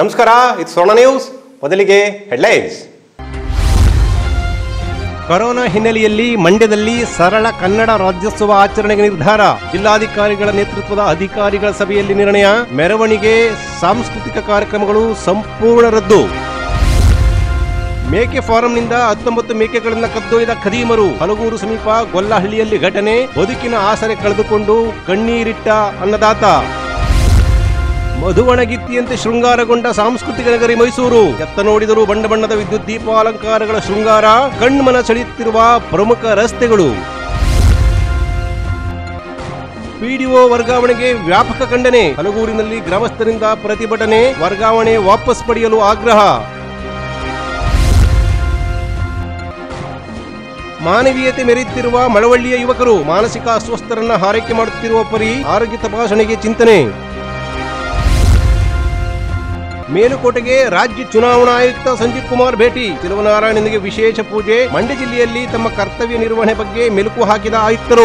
ನಮಸ್ಕಾರ ಇದು ಸ್ವರ್ಣ ನ್ಯೂಸ್ ಮೊದಲಿಗೆ ಹೆಡ್ಲೈನ್ಸ್ ಕೊರೋನಾ ಹಿನ್ನೆಲೆಯಲ್ಲಿ ಮಂಡ್ಯದಲ್ಲಿ ಸರಳ ಕನ್ನಡ ರಾಜ್ಯೋತ್ಸವ ಆಚರಣೆಗೆ ನಿರ್ಧಾರ ಜಿಲ್ಲಾಧಿಕಾರಿಗಳ ನೇತೃತ್ವದ ಅಧಿಕಾರಿಗಳ ಸಭೆಯಲ್ಲಿ ನಿರ್ಣಯ ಮೆರವಣಿಗೆ ಸಾಂಸ್ಕೃತಿಕ ಕಾರ್ಯಕ್ರಮಗಳು ಸಂಪೂರ್ಣ ರದ್ದು ಮೇಕೆ ಫಾರಂನಿಂದ ಹತ್ತೊಂಬತ್ತು ಮೇಕೆಗಳನ್ನು ಕದ್ದೊಯ್ದ ಖದೀಮರು ಹಲಗೂರು ಸಮೀಪ ಗೊಲ್ಲಹಳ್ಳಿಯಲ್ಲಿ ಘಟನೆ ಬದುಕಿನ ಆಸರೆ ಕಳೆದುಕೊಂಡು ಕಣ್ಣೀರಿಟ್ಟ ಅನ್ನದಾತ ಮಧುವಣಗಿತ್ತಿಯಂತೆ ಶೃಂಗಾರಗೊಂಡ ಸಾಂಸ್ಕೃತಿಕ ನಗರಿ ಮೈಸೂರು ಎತ್ತ ನೋಡಿದರೂ ಬಣ್ಣ ಬಣ್ಣದ ವಿದ್ಯುತ್ ದೀಪಾಲಂಕಾರಗಳ ಶೃಂಗಾರ ಕಣ್ಮನ ಸೆಳೆಯುತ್ತಿರುವ ಪ್ರಮುಖ ರಸ್ತೆಗಳು ಪಿಡಿಒ ವರ್ಗಾವಣೆಗೆ ವ್ಯಾಪಕ ಖಂಡನೆ ಹಲಗೂರಿನಲ್ಲಿ ಗ್ರಾಮಸ್ಥರಿಂದ ಪ್ರತಿಭಟನೆ ವರ್ಗಾವಣೆ ವಾಪಸ್ ಪಡೆಯಲು ಆಗ್ರಹ ಮಾನವೀಯತೆ ಮೆರೆಯುತ್ತಿರುವ ಮಳವಳ್ಳಿಯ ಯುವಕರು ಮಾನಸಿಕ ಅಸ್ವಸ್ಥರನ್ನ ಹಾರೈಕೆ ಮಾಡುತ್ತಿರುವ ಪರಿ ಆರೋಗ್ಯ ತಪಾಸಣೆಗೆ ಚಿಂತನೆ ಮೇಲುಕೋಟೆಗೆ ರಾಜ್ಯ ಚುನಾವಣಾ ಆಯುಕ್ತ ಸಂಜೀವ್ ಕುಮಾರ್ ಭೇಟಿ ನಾರಾಯಣನಿಗೆ ವಿಶೇಷ ಪೂಜೆ ಮಂಡ್ಯ ಜಿಲ್ಲೆಯಲ್ಲಿ ತಮ್ಮ ಕರ್ತವ್ಯ ನಿರ್ವಹಣೆ ಬಗ್ಗೆ ಮೆಲುಕು ಹಾಕಿದ ಆಯುಕ್ತರು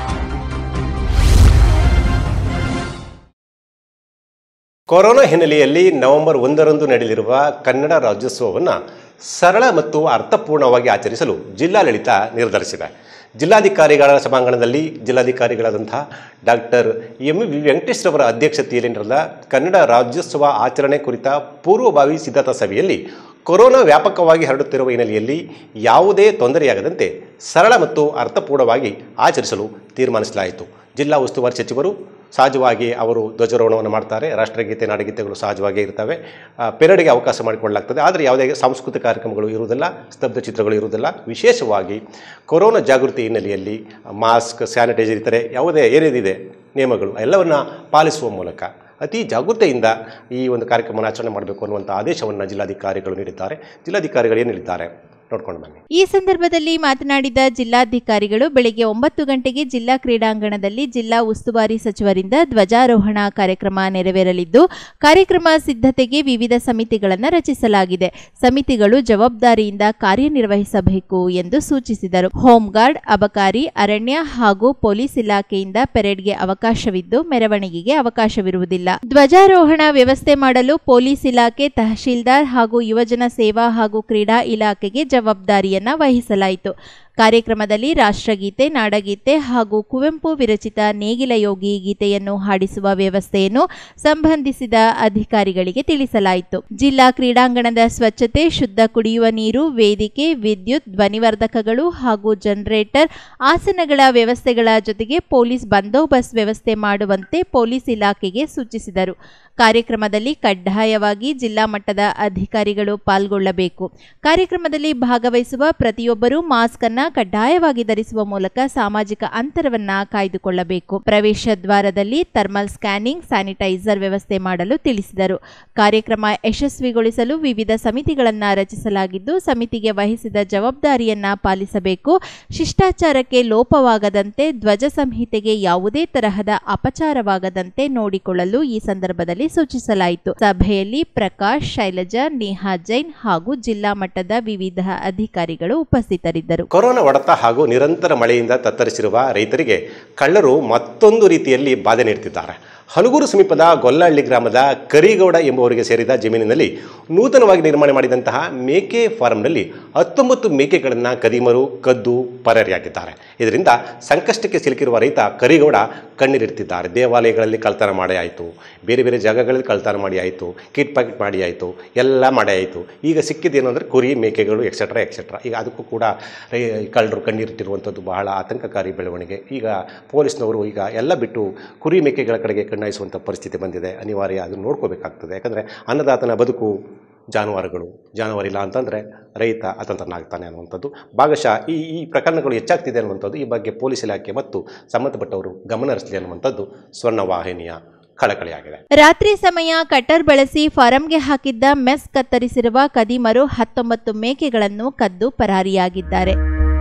ಕೊರೋನಾ ಹಿನ್ನೆಲೆಯಲ್ಲಿ ನವೆಂಬರ್ ಒಂದರಂದು ನಡೆಯಲಿರುವ ಕನ್ನಡ ರಾಜ್ಯೋತ್ಸವವನ್ನು ಸರಳ ಮತ್ತು ಅರ್ಥಪೂರ್ಣವಾಗಿ ಆಚರಿಸಲು ಜಿಲ್ಲಾಡಳಿತ ನಿರ್ಧರಿಸಿದೆ ಜಿಲ್ಲಾಧಿಕಾರಿಗಳ ಸಭಾಂಗಣದಲ್ಲಿ ಜಿಲ್ಲಾಧಿಕಾರಿಗಳಾದಂತಹ ಡಾಕ್ಟರ್ ಎಂ ವಿ ವೆಂಕಟೇಶ್ವರ ಅಧ್ಯಕ್ಷತೆಯಲ್ಲಿ ನಡೆದ ಕನ್ನಡ ರಾಜ್ಯೋತ್ಸವ ಆಚರಣೆ ಕುರಿತ ಪೂರ್ವಭಾವಿ ಸಿದ್ಧತಾ ಸಭೆಯಲ್ಲಿ ಕೊರೋನಾ ವ್ಯಾಪಕವಾಗಿ ಹರಡುತ್ತಿರುವ ಹಿನ್ನೆಲೆಯಲ್ಲಿ ಯಾವುದೇ ತೊಂದರೆಯಾಗದಂತೆ ಸರಳ ಮತ್ತು ಅರ್ಥಪೂರ್ಣವಾಗಿ ಆಚರಿಸಲು ತೀರ್ಮಾನಿಸಲಾಯಿತು ಜಿಲ್ಲಾ ಉಸ್ತುವಾರಿ ಸಚಿವರು ಸಹಜವಾಗಿ ಅವರು ಧ್ವಜಾರೋಹಣವನ್ನು ಮಾಡ್ತಾರೆ ರಾಷ್ಟ್ರಗೀತೆ ನಾಡಗೀತೆಗಳು ಸಹಜವಾಗಿ ಇರ್ತವೆ ಆ, ಪೆರೇಡ್ಗೆ ಅವಕಾಶ ಮಾಡಿಕೊಳ್ಳಲಾಗ್ತದೆ ಆದರೆ ಯಾವುದೇ ಸಾಂಸ್ಕೃತಿಕ ಕಾರ್ಯಕ್ರಮಗಳು ಇರುವುದಿಲ್ಲ ಸ್ತಬ್ಧ ಚಿತ್ರಗಳು ಇರುವುದಿಲ್ಲ ವಿಶೇಷವಾಗಿ ಕೊರೋನಾ ಜಾಗೃತಿ ಹಿನ್ನೆಲೆಯಲ್ಲಿ ಮಾಸ್ಕ್ ಸ್ಯಾನಿಟೈಸರ್ ಇತರೆ ಯಾವುದೇ ಏನೇನಿದೆ ನಿಯಮಗಳು ಎಲ್ಲವನ್ನು ಪಾಲಿಸುವ ಮೂಲಕ ಅತಿ ಜಾಗೃತೆಯಿಂದ ಈ ಒಂದು ಕಾರ್ಯಕ್ರಮವನ್ನು ಆಚರಣೆ ಮಾಡಬೇಕು ಅನ್ನುವಂಥ ಆದೇಶವನ್ನು ಜಿಲ್ಲಾಧಿಕಾರಿಗಳು ನೀಡಿದ್ದಾರೆ ಜಿಲ್ಲಾಧಿಕಾರಿಗಳು ಏನು ಹೇಳಿದ್ದಾರೆ ನೋಡ್ಕೊಂಡು ಬನ್ನಿ ಈ ಸಂದರ್ಭದಲ್ಲಿ ಮಾತನಾಡಿದ ಜಿಲ್ಲಾಧಿಕಾರಿಗಳು ಬೆಳಗ್ಗೆ ಒಂಬತ್ತು ಗಂಟೆಗೆ ಜಿಲ್ಲಾ ಕ್ರೀಡಾಂಗಣದಲ್ಲಿ ಜಿಲ್ಲಾ ಉಸ್ತುವಾರಿ ಸಚಿವರಿಂದ ಧ್ವಜಾರೋಹಣ ಕಾರ್ಯಕ್ರಮ ನೆರವೇರಲಿದ್ದು ಕಾರ್ಯಕ್ರಮ ಸಿದ್ಧತೆಗೆ ವಿವಿಧ ಸಮಿತಿಗಳನ್ನು ರಚಿಸಲಾಗಿದೆ ಸಮಿತಿಗಳು ಜವಾಬ್ದಾರಿಯಿಂದ ಕಾರ್ಯನಿರ್ವಹಿಸಬೇಕು ಎಂದು ಸೂಚಿಸಿದರು ಹೋಂಗಾರ್ಡ್ ಅಬಕಾರಿ ಅರಣ್ಯ ಹಾಗೂ ಪೊಲೀಸ್ ಇಲಾಖೆಯಿಂದ ಪೆರೇಡ್ಗೆ ಅವಕಾಶವಿದ್ದು ಮೆರವಣಿಗೆಗೆ ಅವಕಾಶವಿರುವುದಿಲ್ಲ ಧ್ವಜಾರೋಹಣ ವ್ಯವಸ್ಥೆ ಮಾಡಲು ಪೊಲೀಸ್ ಇಲಾಖೆ ತಹಶೀಲ್ದಾರ್ ಹಾಗೂ ಯುವಜನ ಸೇವಾ ಹಾಗೂ ಕ್ರೀಡಾ ಇಲಾಖೆಗೆ ಜವಾಬ್ದಾರಿಯನ್ನ ವಹಿಸಲಾಯಿತು ಕಾರ್ಯಕ್ರಮದಲ್ಲಿ ರಾಷ್ಟ್ರಗೀತೆ ನಾಡಗೀತೆ ಹಾಗೂ ಕುವೆಂಪು ವಿರಚಿತ ನೇಗಿಲ ಯೋಗಿ ಗೀತೆಯನ್ನು ಹಾಡಿಸುವ ವ್ಯವಸ್ಥೆಯನ್ನು ಸಂಬಂಧಿಸಿದ ಅಧಿಕಾರಿಗಳಿಗೆ ತಿಳಿಸಲಾಯಿತು ಜಿಲ್ಲಾ ಕ್ರೀಡಾಂಗಣದ ಸ್ವಚ್ಛತೆ ಶುದ್ಧ ಕುಡಿಯುವ ನೀರು ವೇದಿಕೆ ವಿದ್ಯುತ್ ಧ್ವನಿವರ್ಧಕಗಳು ಹಾಗೂ ಜನರೇಟರ್ ಆಸನಗಳ ವ್ಯವಸ್ಥೆಗಳ ಜೊತೆಗೆ ಪೊಲೀಸ್ ಬಂದೋಬಸ್ತ್ ವ್ಯವಸ್ಥೆ ಮಾಡುವಂತೆ ಪೊಲೀಸ್ ಇಲಾಖೆಗೆ ಸೂಚಿಸಿದರು ಕಾರ್ಯಕ್ರಮದಲ್ಲಿ ಕಡ್ಡಾಯವಾಗಿ ಜಿಲ್ಲಾ ಮಟ್ಟದ ಅಧಿಕಾರಿಗಳು ಪಾಲ್ಗೊಳ್ಳಬೇಕು ಕಾರ್ಯಕ್ರಮದಲ್ಲಿ ಭಾಗವಹಿಸುವ ಪ್ರತಿಯೊಬ್ಬರೂ ಮಾಸ್ಕ್ ಅನ್ನ ಕಡ್ಡಾಯವಾಗಿ ಧರಿಸುವ ಮೂಲಕ ಸಾಮಾಜಿಕ ಅಂತರವನ್ನ ಕಾಯ್ದುಕೊಳ್ಳಬೇಕು ಪ್ರವೇಶ ದ್ವಾರದಲ್ಲಿ ಥರ್ಮಲ್ ಸ್ಕ್ಯಾನಿಂಗ್ ಸ್ಯಾನಿಟೈಸರ್ ವ್ಯವಸ್ಥೆ ಮಾಡಲು ತಿಳಿಸಿದರು ಕಾರ್ಯಕ್ರಮ ಯಶಸ್ವಿಗೊಳಿಸಲು ವಿವಿಧ ಸಮಿತಿಗಳನ್ನು ರಚಿಸಲಾಗಿದ್ದು ಸಮಿತಿಗೆ ವಹಿಸಿದ ಜವಾಬ್ದಾರಿಯನ್ನ ಪಾಲಿಸಬೇಕು ಶಿಷ್ಟಾಚಾರಕ್ಕೆ ಲೋಪವಾಗದಂತೆ ಧ್ವಜ ಸಂಹಿತೆಗೆ ಯಾವುದೇ ತರಹದ ಅಪಚಾರವಾಗದಂತೆ ನೋಡಿಕೊಳ್ಳಲು ಈ ಸಂದರ್ಭದಲ್ಲಿ ಸೂಚಿಸಲಾಯಿತು ಸಭೆಯಲ್ಲಿ ಪ್ರಕಾಶ್ ಶೈಲಜಾ ನೇಹಾ ಜೈನ್ ಹಾಗೂ ಜಿಲ್ಲಾ ಮಟ್ಟದ ವಿವಿಧ ಅಧಿಕಾರಿಗಳು ಉಪಸ್ಥಿತರಿದ್ದರು ಕೊರೋನಾ ಹೊಡೆತ ಹಾಗೂ ನಿರಂತರ ಮಳೆಯಿಂದ ತತ್ತರಿಸಿರುವ ರೈತರಿಗೆ ಕಳ್ಳರು ಮತ್ತೊಂದು ರೀತಿಯಲ್ಲಿ ಬಾಧೆ ನೀಡುತ್ತಿದ್ದಾರೆ ಹಲಗೂರು ಸಮೀಪದ ಗೊಲ್ಲಹಳ್ಳಿ ಗ್ರಾಮದ ಕರಿಗೌಡ ಎಂಬುವರಿಗೆ ಸೇರಿದ ಜಮೀನಿನಲ್ಲಿ ನೂತನವಾಗಿ ನಿರ್ಮಾಣ ಮಾಡಿದಂತಹ ಮೇಕೆ ಫಾರಂನಲ್ಲಿ ಹತ್ತೊಂಬತ್ತು ಮೇಕೆಗಳನ್ನು ಕದೀಮರು ಕದ್ದು ಪರಾರಿಯಾಗಿದ್ದಾರೆ ಇದರಿಂದ ಸಂಕಷ್ಟಕ್ಕೆ ಸಿಲುಕಿರುವ ರೈತ ಕರಿಗೌಡ ಕಣ್ಣೀರಿಡ್ತಿದ್ದಾರೆ ದೇವಾಲಯಗಳಲ್ಲಿ ಕಳ್ತನ ಮಾಡಿ ಆಯಿತು ಬೇರೆ ಬೇರೆ ಜಾಗಗಳಲ್ಲಿ ಕಳ್ತನ ಮಾಡಿ ಆಯಿತು ಕಿಟ್ ಪ್ಯಾಕೆಟ್ ಮಾಡಿ ಆಯಿತು ಎಲ್ಲ ಮಾಡಿ ಆಯಿತು ಈಗ ಸಿಕ್ಕಿದ್ದೇನು ಅಂದರೆ ಕುರಿ ಮೇಕೆಗಳು ಎಕ್ಸೆಟ್ರಾ ಎಕ್ಸೆಟ್ರಾ ಈಗ ಅದಕ್ಕೂ ಕೂಡ ರೈ ಕಳ್ಳರು ಕಣ್ಣೀರಿಟ್ಟಿರುವಂಥದ್ದು ಬಹಳ ಆತಂಕಕಾರಿ ಬೆಳವಣಿಗೆ ಈಗ ಪೊಲೀಸ್ನವರು ಈಗ ಎಲ್ಲ ಬಿಟ್ಟು ಕುರಿ ಮೇಕೆಗಳ ಕಡೆಗೆ ಕಣ್ಣಾಯಿಸುವಂಥ ಪರಿಸ್ಥಿತಿ ಬಂದಿದೆ ಅನಿವಾರ್ಯ ಅದನ್ನು ನೋಡ್ಕೋಬೇಕಾಗ್ತದೆ ಯಾಕಂದರೆ ಅನ್ನದಾತನ ಬದುಕು ಜಾನುವಾರುಗಳು ಜಾನುವಾರು ಇಲ್ಲ ಅಂತಂದರೆ ರೈತ ಅತಂತ್ರನಾಗ್ತಾನೆ ಅನ್ನುವಂಥದ್ದು ಭಾಗಶಃ ಈ ಈ ಪ್ರಕರಣಗಳು ಹೆಚ್ಚಾಗ್ತಿದೆ ಅನ್ನುವಂಥದ್ದು ಈ ಬಗ್ಗೆ ಪೊಲೀಸ್ ಇಲಾಖೆ ಮತ್ತು ಸಂಬಂಧಪಟ್ಟವರು ಗಮನ ಹರಿಸಲಿ ಅನ್ನುವಂಥದ್ದು ಸ್ವರ್ಣವಾಹಿನಿಯ ಕಳಕಳಿಯಾಗಿದೆ ರಾತ್ರಿ ಸಮಯ ಕಟ್ಟರ್ ಬಳಸಿ ಫಾರಂಗೆ ಹಾಕಿದ್ದ ಮೆಸ್ ಕತ್ತರಿಸಿರುವ ಕದೀಮರು ಹತ್ತೊಂಬತ್ತು ಮೇಕೆಗಳನ್ನು ಕದ್ದು ಪರಾರಿಯಾಗಿದ್ದಾರೆ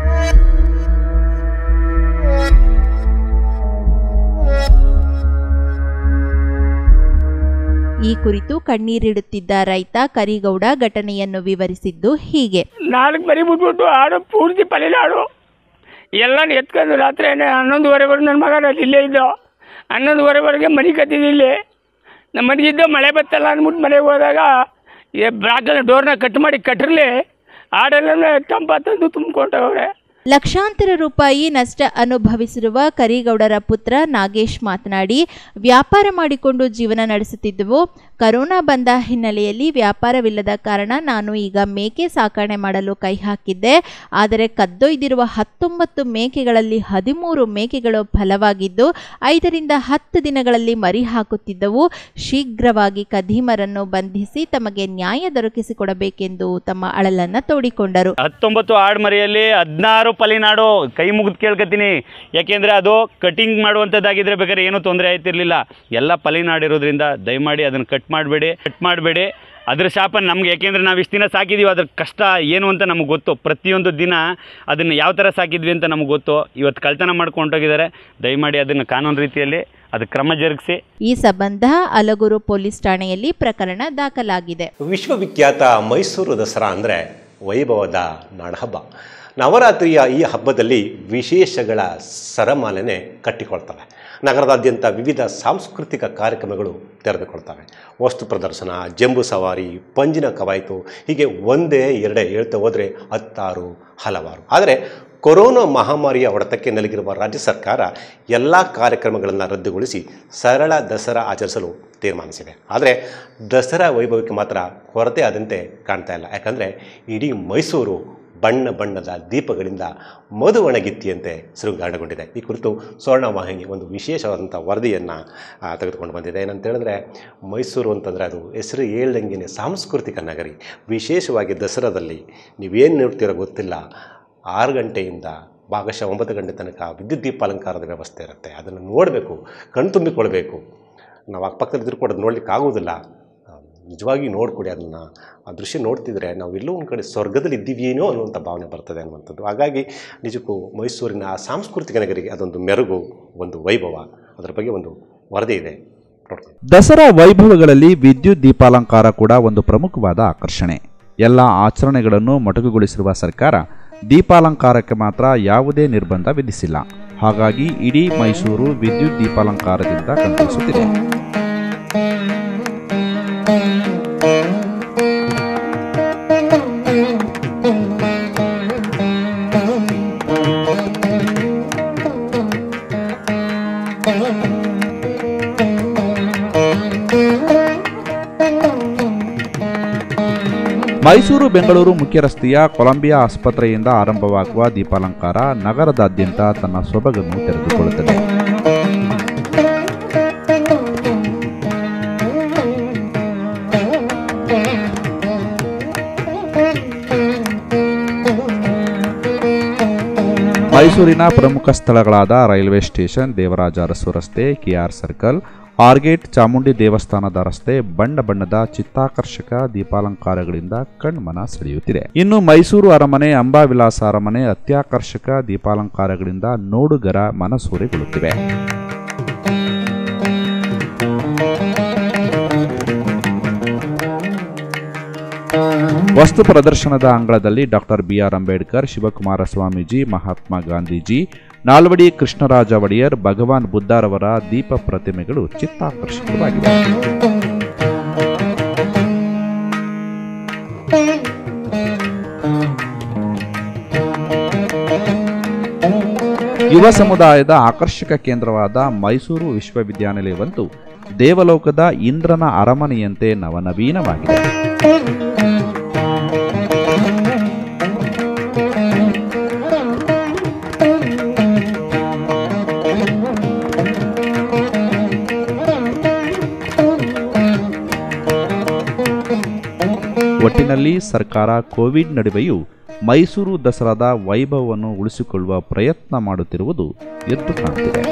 ಈ ಕುರಿತು ಕಣ್ಣೀರಿಡುತ್ತಿದ್ದ ರೈತ ಕರಿಗೌಡ ಘಟನೆಯನ್ನು ವಿವರಿಸಿದ್ದು ಹೀಗೆ ನಾಲ್ಕು ಮರಿ ಬಿಟ್ಬಿಟ್ಟು ಆಡು ಪೂರ್ತಿ ಪಲ್ಲೆಲ್ಲ ಆಡು ಎಲ್ಲನೂ ಎತ್ಕೊಂಡು ರಾತ್ರಿ ಹನ್ನೊಂದುವರೆವರೆಗೆ ನನ್ನ ಮಗ ನಾನು ಇಲ್ಲೇ ಇದ್ದ ಹನ್ನೊಂದುವರೆವರೆಗೆ ಮನೆ ಕತ್ತಿದ್ದು ಇಲ್ಲಿ ನಮ್ಮ ಮನೆಗಿದ್ದ ಮಳೆ ಬತ್ತಲ್ಲ ಅಂದ್ಬಿಟ್ಟು ಮನೆಗೆ ಹೋದಾಗ ಈ ಬ್ರಾಕಲ್ ಡೋರ್ನ ಕಟ್ ಮಾಡಿ ಕಟ್ಟಿರ್ಲಿ ಆಡೆಲ್ಲ ತಂಪ ತಂದು ತುಂಬ್ಕೊಂಡವ್ರೆ ಲಕ್ಷಾಂತರ ರೂಪಾಯಿ ನಷ್ಟ ಅನುಭವಿಸಿರುವ ಕರಿಗೌಡರ ಪುತ್ರ ನಾಗೇಶ್ ಮಾತನಾಡಿ ವ್ಯಾಪಾರ ಮಾಡಿಕೊಂಡು ಜೀವನ ನಡೆಸುತ್ತಿದ್ದೆವು ಕರೋನಾ ಬಂದ ಹಿನ್ನೆಲೆಯಲ್ಲಿ ವ್ಯಾಪಾರವಿಲ್ಲದ ಕಾರಣ ನಾನು ಈಗ ಮೇಕೆ ಸಾಕಣೆ ಮಾಡಲು ಕೈ ಹಾಕಿದ್ದೆ ಆದರೆ ಕದ್ದೊಯ್ದಿರುವ ಹತ್ತೊಂಬತ್ತು ಮೇಕೆಗಳಲ್ಲಿ ಹದಿಮೂರು ಮೇಕೆಗಳು ಫಲವಾಗಿದ್ದು ಐದರಿಂದ ಹತ್ತು ದಿನಗಳಲ್ಲಿ ಮರಿ ಹಾಕುತ್ತಿದ್ದವು ಶೀಘ್ರವಾಗಿ ಕದೀಮರನ್ನು ಬಂಧಿಸಿ ತಮಗೆ ನ್ಯಾಯ ದೊರಕಿಸಿಕೊಡಬೇಕೆಂದು ತಮ್ಮ ಅಳಲನ್ನು ತೋಡಿಕೊಂಡರು ಹತ್ತೊಂಬತ್ತು ಆಡು ಮರಿಯಲ್ಲಿ ಹದಿನಾರು ಪಲಿನಾಡು ಕೈ ಮುಗಿದು ಕೇಳ್ಕೊತೀನಿ ಯಾಕೆಂದರೆ ಅದು ಕಟಿಂಗ್ ಮಾಡುವಂಥದ್ದಾಗಿದ್ರೆ ಬೇಕಾದ್ರೆ ಏನೂ ತೊಂದರೆ ಆಯ್ತಿರ್ಲಿಲ್ಲ ಎಲ್ಲ ಪಲಿನಾಡಿರೋದ್ರಿಂದ ದಯಮಾಡಿ ಅದನ್ನು ಕಟ್ ಮಾಡಬೇಡಿ ಕಟ್ ಮಾಡಬೇಡಿ ಅದ್ರ ಶಾಪ ನಮ್ಗೆ ಯಾಕೆಂದರೆ ನಾವು ಇಷ್ಟು ದಿನ ಸಾಕಿದ್ದೀವಿ ಅದ್ರ ಕಷ್ಟ ಏನು ಅಂತ ನಮಗೆ ಗೊತ್ತು ಪ್ರತಿಯೊಂದು ದಿನ ಅದನ್ನು ಯಾವ ಥರ ಸಾಕಿದ್ವಿ ಅಂತ ನಮಗೆ ಗೊತ್ತು ಇವತ್ತು ಕಳ್ತನ ಮಾಡ್ಕೊಂಡು ಹೊಂಟೋಗಿದ್ದಾರೆ ದಯಮಾಡಿ ಅದನ್ನು ಕಾನೂನು ರೀತಿಯಲ್ಲಿ ಅದಕ್ಕೆ ಕ್ರಮ ಜರುಗಿಸಿ ಈ ಸಂಬಂಧ ಅಲಗೂರು ಪೊಲೀಸ್ ಠಾಣೆಯಲ್ಲಿ ಪ್ರಕರಣ ದಾಖಲಾಗಿದೆ ವಿಶ್ವವಿಖ್ಯಾತ ಮೈಸೂರು ದಸರಾ ಅಂದರೆ ವೈಭವದ ನಾಡಹಬ್ಬ ನವರಾತ್ರಿಯ ಈ ಹಬ್ಬದಲ್ಲಿ ವಿಶೇಷಗಳ ಸರಮಾಲೆನೆ ಕಟ್ಟಿಕೊಳ್ತವೆ ನಗರದಾದ್ಯಂತ ವಿವಿಧ ಸಾಂಸ್ಕೃತಿಕ ಕಾರ್ಯಕ್ರಮಗಳು ತೆರೆದುಕೊಳ್ತವೆ ವಸ್ತು ಪ್ರದರ್ಶನ ಜಂಬೂ ಸವಾರಿ ಪಂಜಿನ ಕವಾಯತು ಹೀಗೆ ಒಂದೇ ಎರಡೇ ಹೇಳ್ತಾ ಹೋದರೆ ಹತ್ತಾರು ಹಲವಾರು ಆದರೆ ಕೊರೋನಾ ಮಹಾಮಾರಿಯ ಹೊಡೆತಕ್ಕೆ ನಲುಗಿರುವ ರಾಜ್ಯ ಸರ್ಕಾರ ಎಲ್ಲ ಕಾರ್ಯಕ್ರಮಗಳನ್ನು ರದ್ದುಗೊಳಿಸಿ ಸರಳ ದಸರಾ ಆಚರಿಸಲು ತೀರ್ಮಾನಿಸಿದೆ ಆದರೆ ದಸರಾ ವೈಭವಕ್ಕೆ ಮಾತ್ರ ಕೊರತೆ ಆದಂತೆ ಕಾಣ್ತಾ ಇಲ್ಲ ಯಾಕಂದರೆ ಇಡೀ ಮೈಸೂರು ಬಣ್ಣ ಬಣ್ಣದ ದೀಪಗಳಿಂದ ಮಧುವಣಗಿತ್ತಿಯಂತೆ ಶೃಂಗಾರಗೊಂಡಿದೆ ಈ ಕುರಿತು ಸ್ವರ್ಣ ವಾಹಿನಿ ಒಂದು ವಿಶೇಷವಾದಂಥ ವರದಿಯನ್ನು ತೆಗೆದುಕೊಂಡು ಬಂದಿದೆ ಏನಂತ ಹೇಳಿದ್ರೆ ಮೈಸೂರು ಅಂತಂದರೆ ಅದು ಹೆಸರು ಹೇಳ್ದಂಗೆ ಸಾಂಸ್ಕೃತಿಕ ನಗರಿ ವಿಶೇಷವಾಗಿ ದಸರಾದಲ್ಲಿ ನೀವೇನು ನೋಡ್ತೀರೋ ಗೊತ್ತಿಲ್ಲ ಆರು ಗಂಟೆಯಿಂದ ಭಾಗಶಃ ಒಂಬತ್ತು ಗಂಟೆ ತನಕ ವಿದ್ಯುತ್ ದೀಪಾಲಂಕಾರದ ವ್ಯವಸ್ಥೆ ಇರುತ್ತೆ ಅದನ್ನು ನೋಡಬೇಕು ಕಣ್ತುಂಬಿಕೊಳ್ಬೇಕು ನಾವು ಅಕ್ಕಪಕ್ಕದಲ್ಲಿದ್ದರೂ ಕೂಡ ಅದು ನೋಡ್ಲಿಕ್ಕೆ ಆಗೋದಿಲ್ಲ ಆ, ನಿಜವಾಗಿ ನೋಡ್ಕೊಡಿ ಅದನ್ನು ಆ ದೃಶ್ಯ ನೋಡ್ತಿದ್ರೆ ನಾವು ಎಲ್ಲೋ ಒಂದು ಕಡೆ ಸ್ವರ್ಗದಲ್ಲಿ ಇದ್ದೀವೇನೋ ಅನ್ನುವಂಥ ಭಾವನೆ ಬರ್ತದೆ ಅನ್ನುವಂಥದ್ದು ಹಾಗಾಗಿ ನಿಜಕ್ಕೂ ಮೈಸೂರಿನ ಆ ಸಾಂಸ್ಕೃತಿಕ ನಗರಿಗೆ ಅದೊಂದು ಮೆರುಗು ಒಂದು ವೈಭವ ಅದರ ಬಗ್ಗೆ ಒಂದು ವರದಿ ಇದೆ ನೋಡ್ಕೊಂಡು ದಸರಾ ವೈಭವಗಳಲ್ಲಿ ವಿದ್ಯುತ್ ದೀಪಾಲಂಕಾರ ಕೂಡ ಒಂದು ಪ್ರಮುಖವಾದ ಆಕರ್ಷಣೆ ಎಲ್ಲ ಆಚರಣೆಗಳನ್ನು ಮೊಟಕುಗೊಳಿಸಿರುವ ಸರ್ಕಾರ ದೀಪಾಲಂಕಾರಕ್ಕೆ ಮಾತ್ರ ಯಾವುದೇ ನಿರ್ಬಂಧ ವಿಧಿಸಿಲ್ಲ ಹಾಗಾಗಿ ಇಡೀ ಮೈಸೂರು ವಿದ್ಯುತ್ ದೀಪಾಲಂಕಾರದಿಂದ ಕಂಗೊಳಿಸುತ್ತಿದೆ ಮೈಸೂರು ಬೆಂಗಳೂರು ಮುಖ್ಯ ರಸ್ತೆಯ ಕೊಲಂಬಿಯಾ ಆಸ್ಪತ್ರೆಯಿಂದ ಆರಂಭವಾಗುವ ದೀಪಾಲಂಕಾರ ನಗರದಾದ್ಯಂತ ತನ್ನ ಸೊಬಗನ್ನು ತೆರೆದುಕೊಳ್ಳುತ್ತದೆ ಮೈಸೂರಿನ ಪ್ರಮುಖ ಸ್ಥಳಗಳಾದ ರೈಲ್ವೆ ಸ್ಟೇಷನ್ ದೇವರಾಜ ಅರಸು ರಸ್ತೆ ಕೆಆರ್ ಸರ್ಕಲ್ ಆರ್ಗೇಟ್ ಚಾಮುಂಡಿ ದೇವಸ್ಥಾನದ ರಸ್ತೆ ಬಣ್ಣ ಬಣ್ಣದ ಚಿತ್ತಾಕರ್ಷಕ ದೀಪಾಲಂಕಾರಗಳಿಂದ ಕಣ್ಮನ ಸೆಳೆಯುತ್ತಿದೆ ಇನ್ನು ಮೈಸೂರು ಅರಮನೆ ಅಂಬಾವಿಲಾಸ ಅರಮನೆ ಅತ್ಯಾಕರ್ಷಕ ದೀಪಾಲಂಕಾರಗಳಿಂದ ನೋಡುಗರ ಮನಸೂರೆಗೊಳ್ಳುತ್ತಿವೆ ವಸ್ತು ಪ್ರದರ್ಶನದ ಅಂಗಳದಲ್ಲಿ ಡಾಕ್ಟರ್ ಬಿಆರ್ ಅಂಬೇಡ್ಕರ್ ಶಿವಕುಮಾರ ಸ್ವಾಮೀಜಿ ಮಹಾತ್ಮ ಗಾಂಧೀಜಿ ನಾಲ್ವಡಿ ಕೃಷ್ಣರಾಜ ಒಡೆಯರ್ ಭಗವಾನ್ ಬುದ್ಧರವರ ದೀಪ ಪ್ರತಿಮೆಗಳು ಚಿತ್ತಾಕರ್ಷಕವಾಗಿವೆ ಯುವ ಸಮುದಾಯದ ಆಕರ್ಷಕ ಕೇಂದ್ರವಾದ ಮೈಸೂರು ವಿಶ್ವವಿದ್ಯಾನಿಲಯವಂತೂ ದೇವಲೋಕದ ಇಂದ್ರನ ಅರಮನೆಯಂತೆ ನವನವೀನವಾಗಿದೆ ಒಟ್ಟಿನಲ್ಲಿ ಸರ್ಕಾರ ಕೋವಿಡ್ ನಡುವೆಯೂ ಮೈಸೂರು ದಸರಾದ ವೈಭವವನ್ನು ಉಳಿಸಿಕೊಳ್ಳುವ ಪ್ರಯತ್ನ ಮಾಡುತ್ತಿರುವುದು ಎದ್ದು ಕಾಣುತ್ತಿದೆ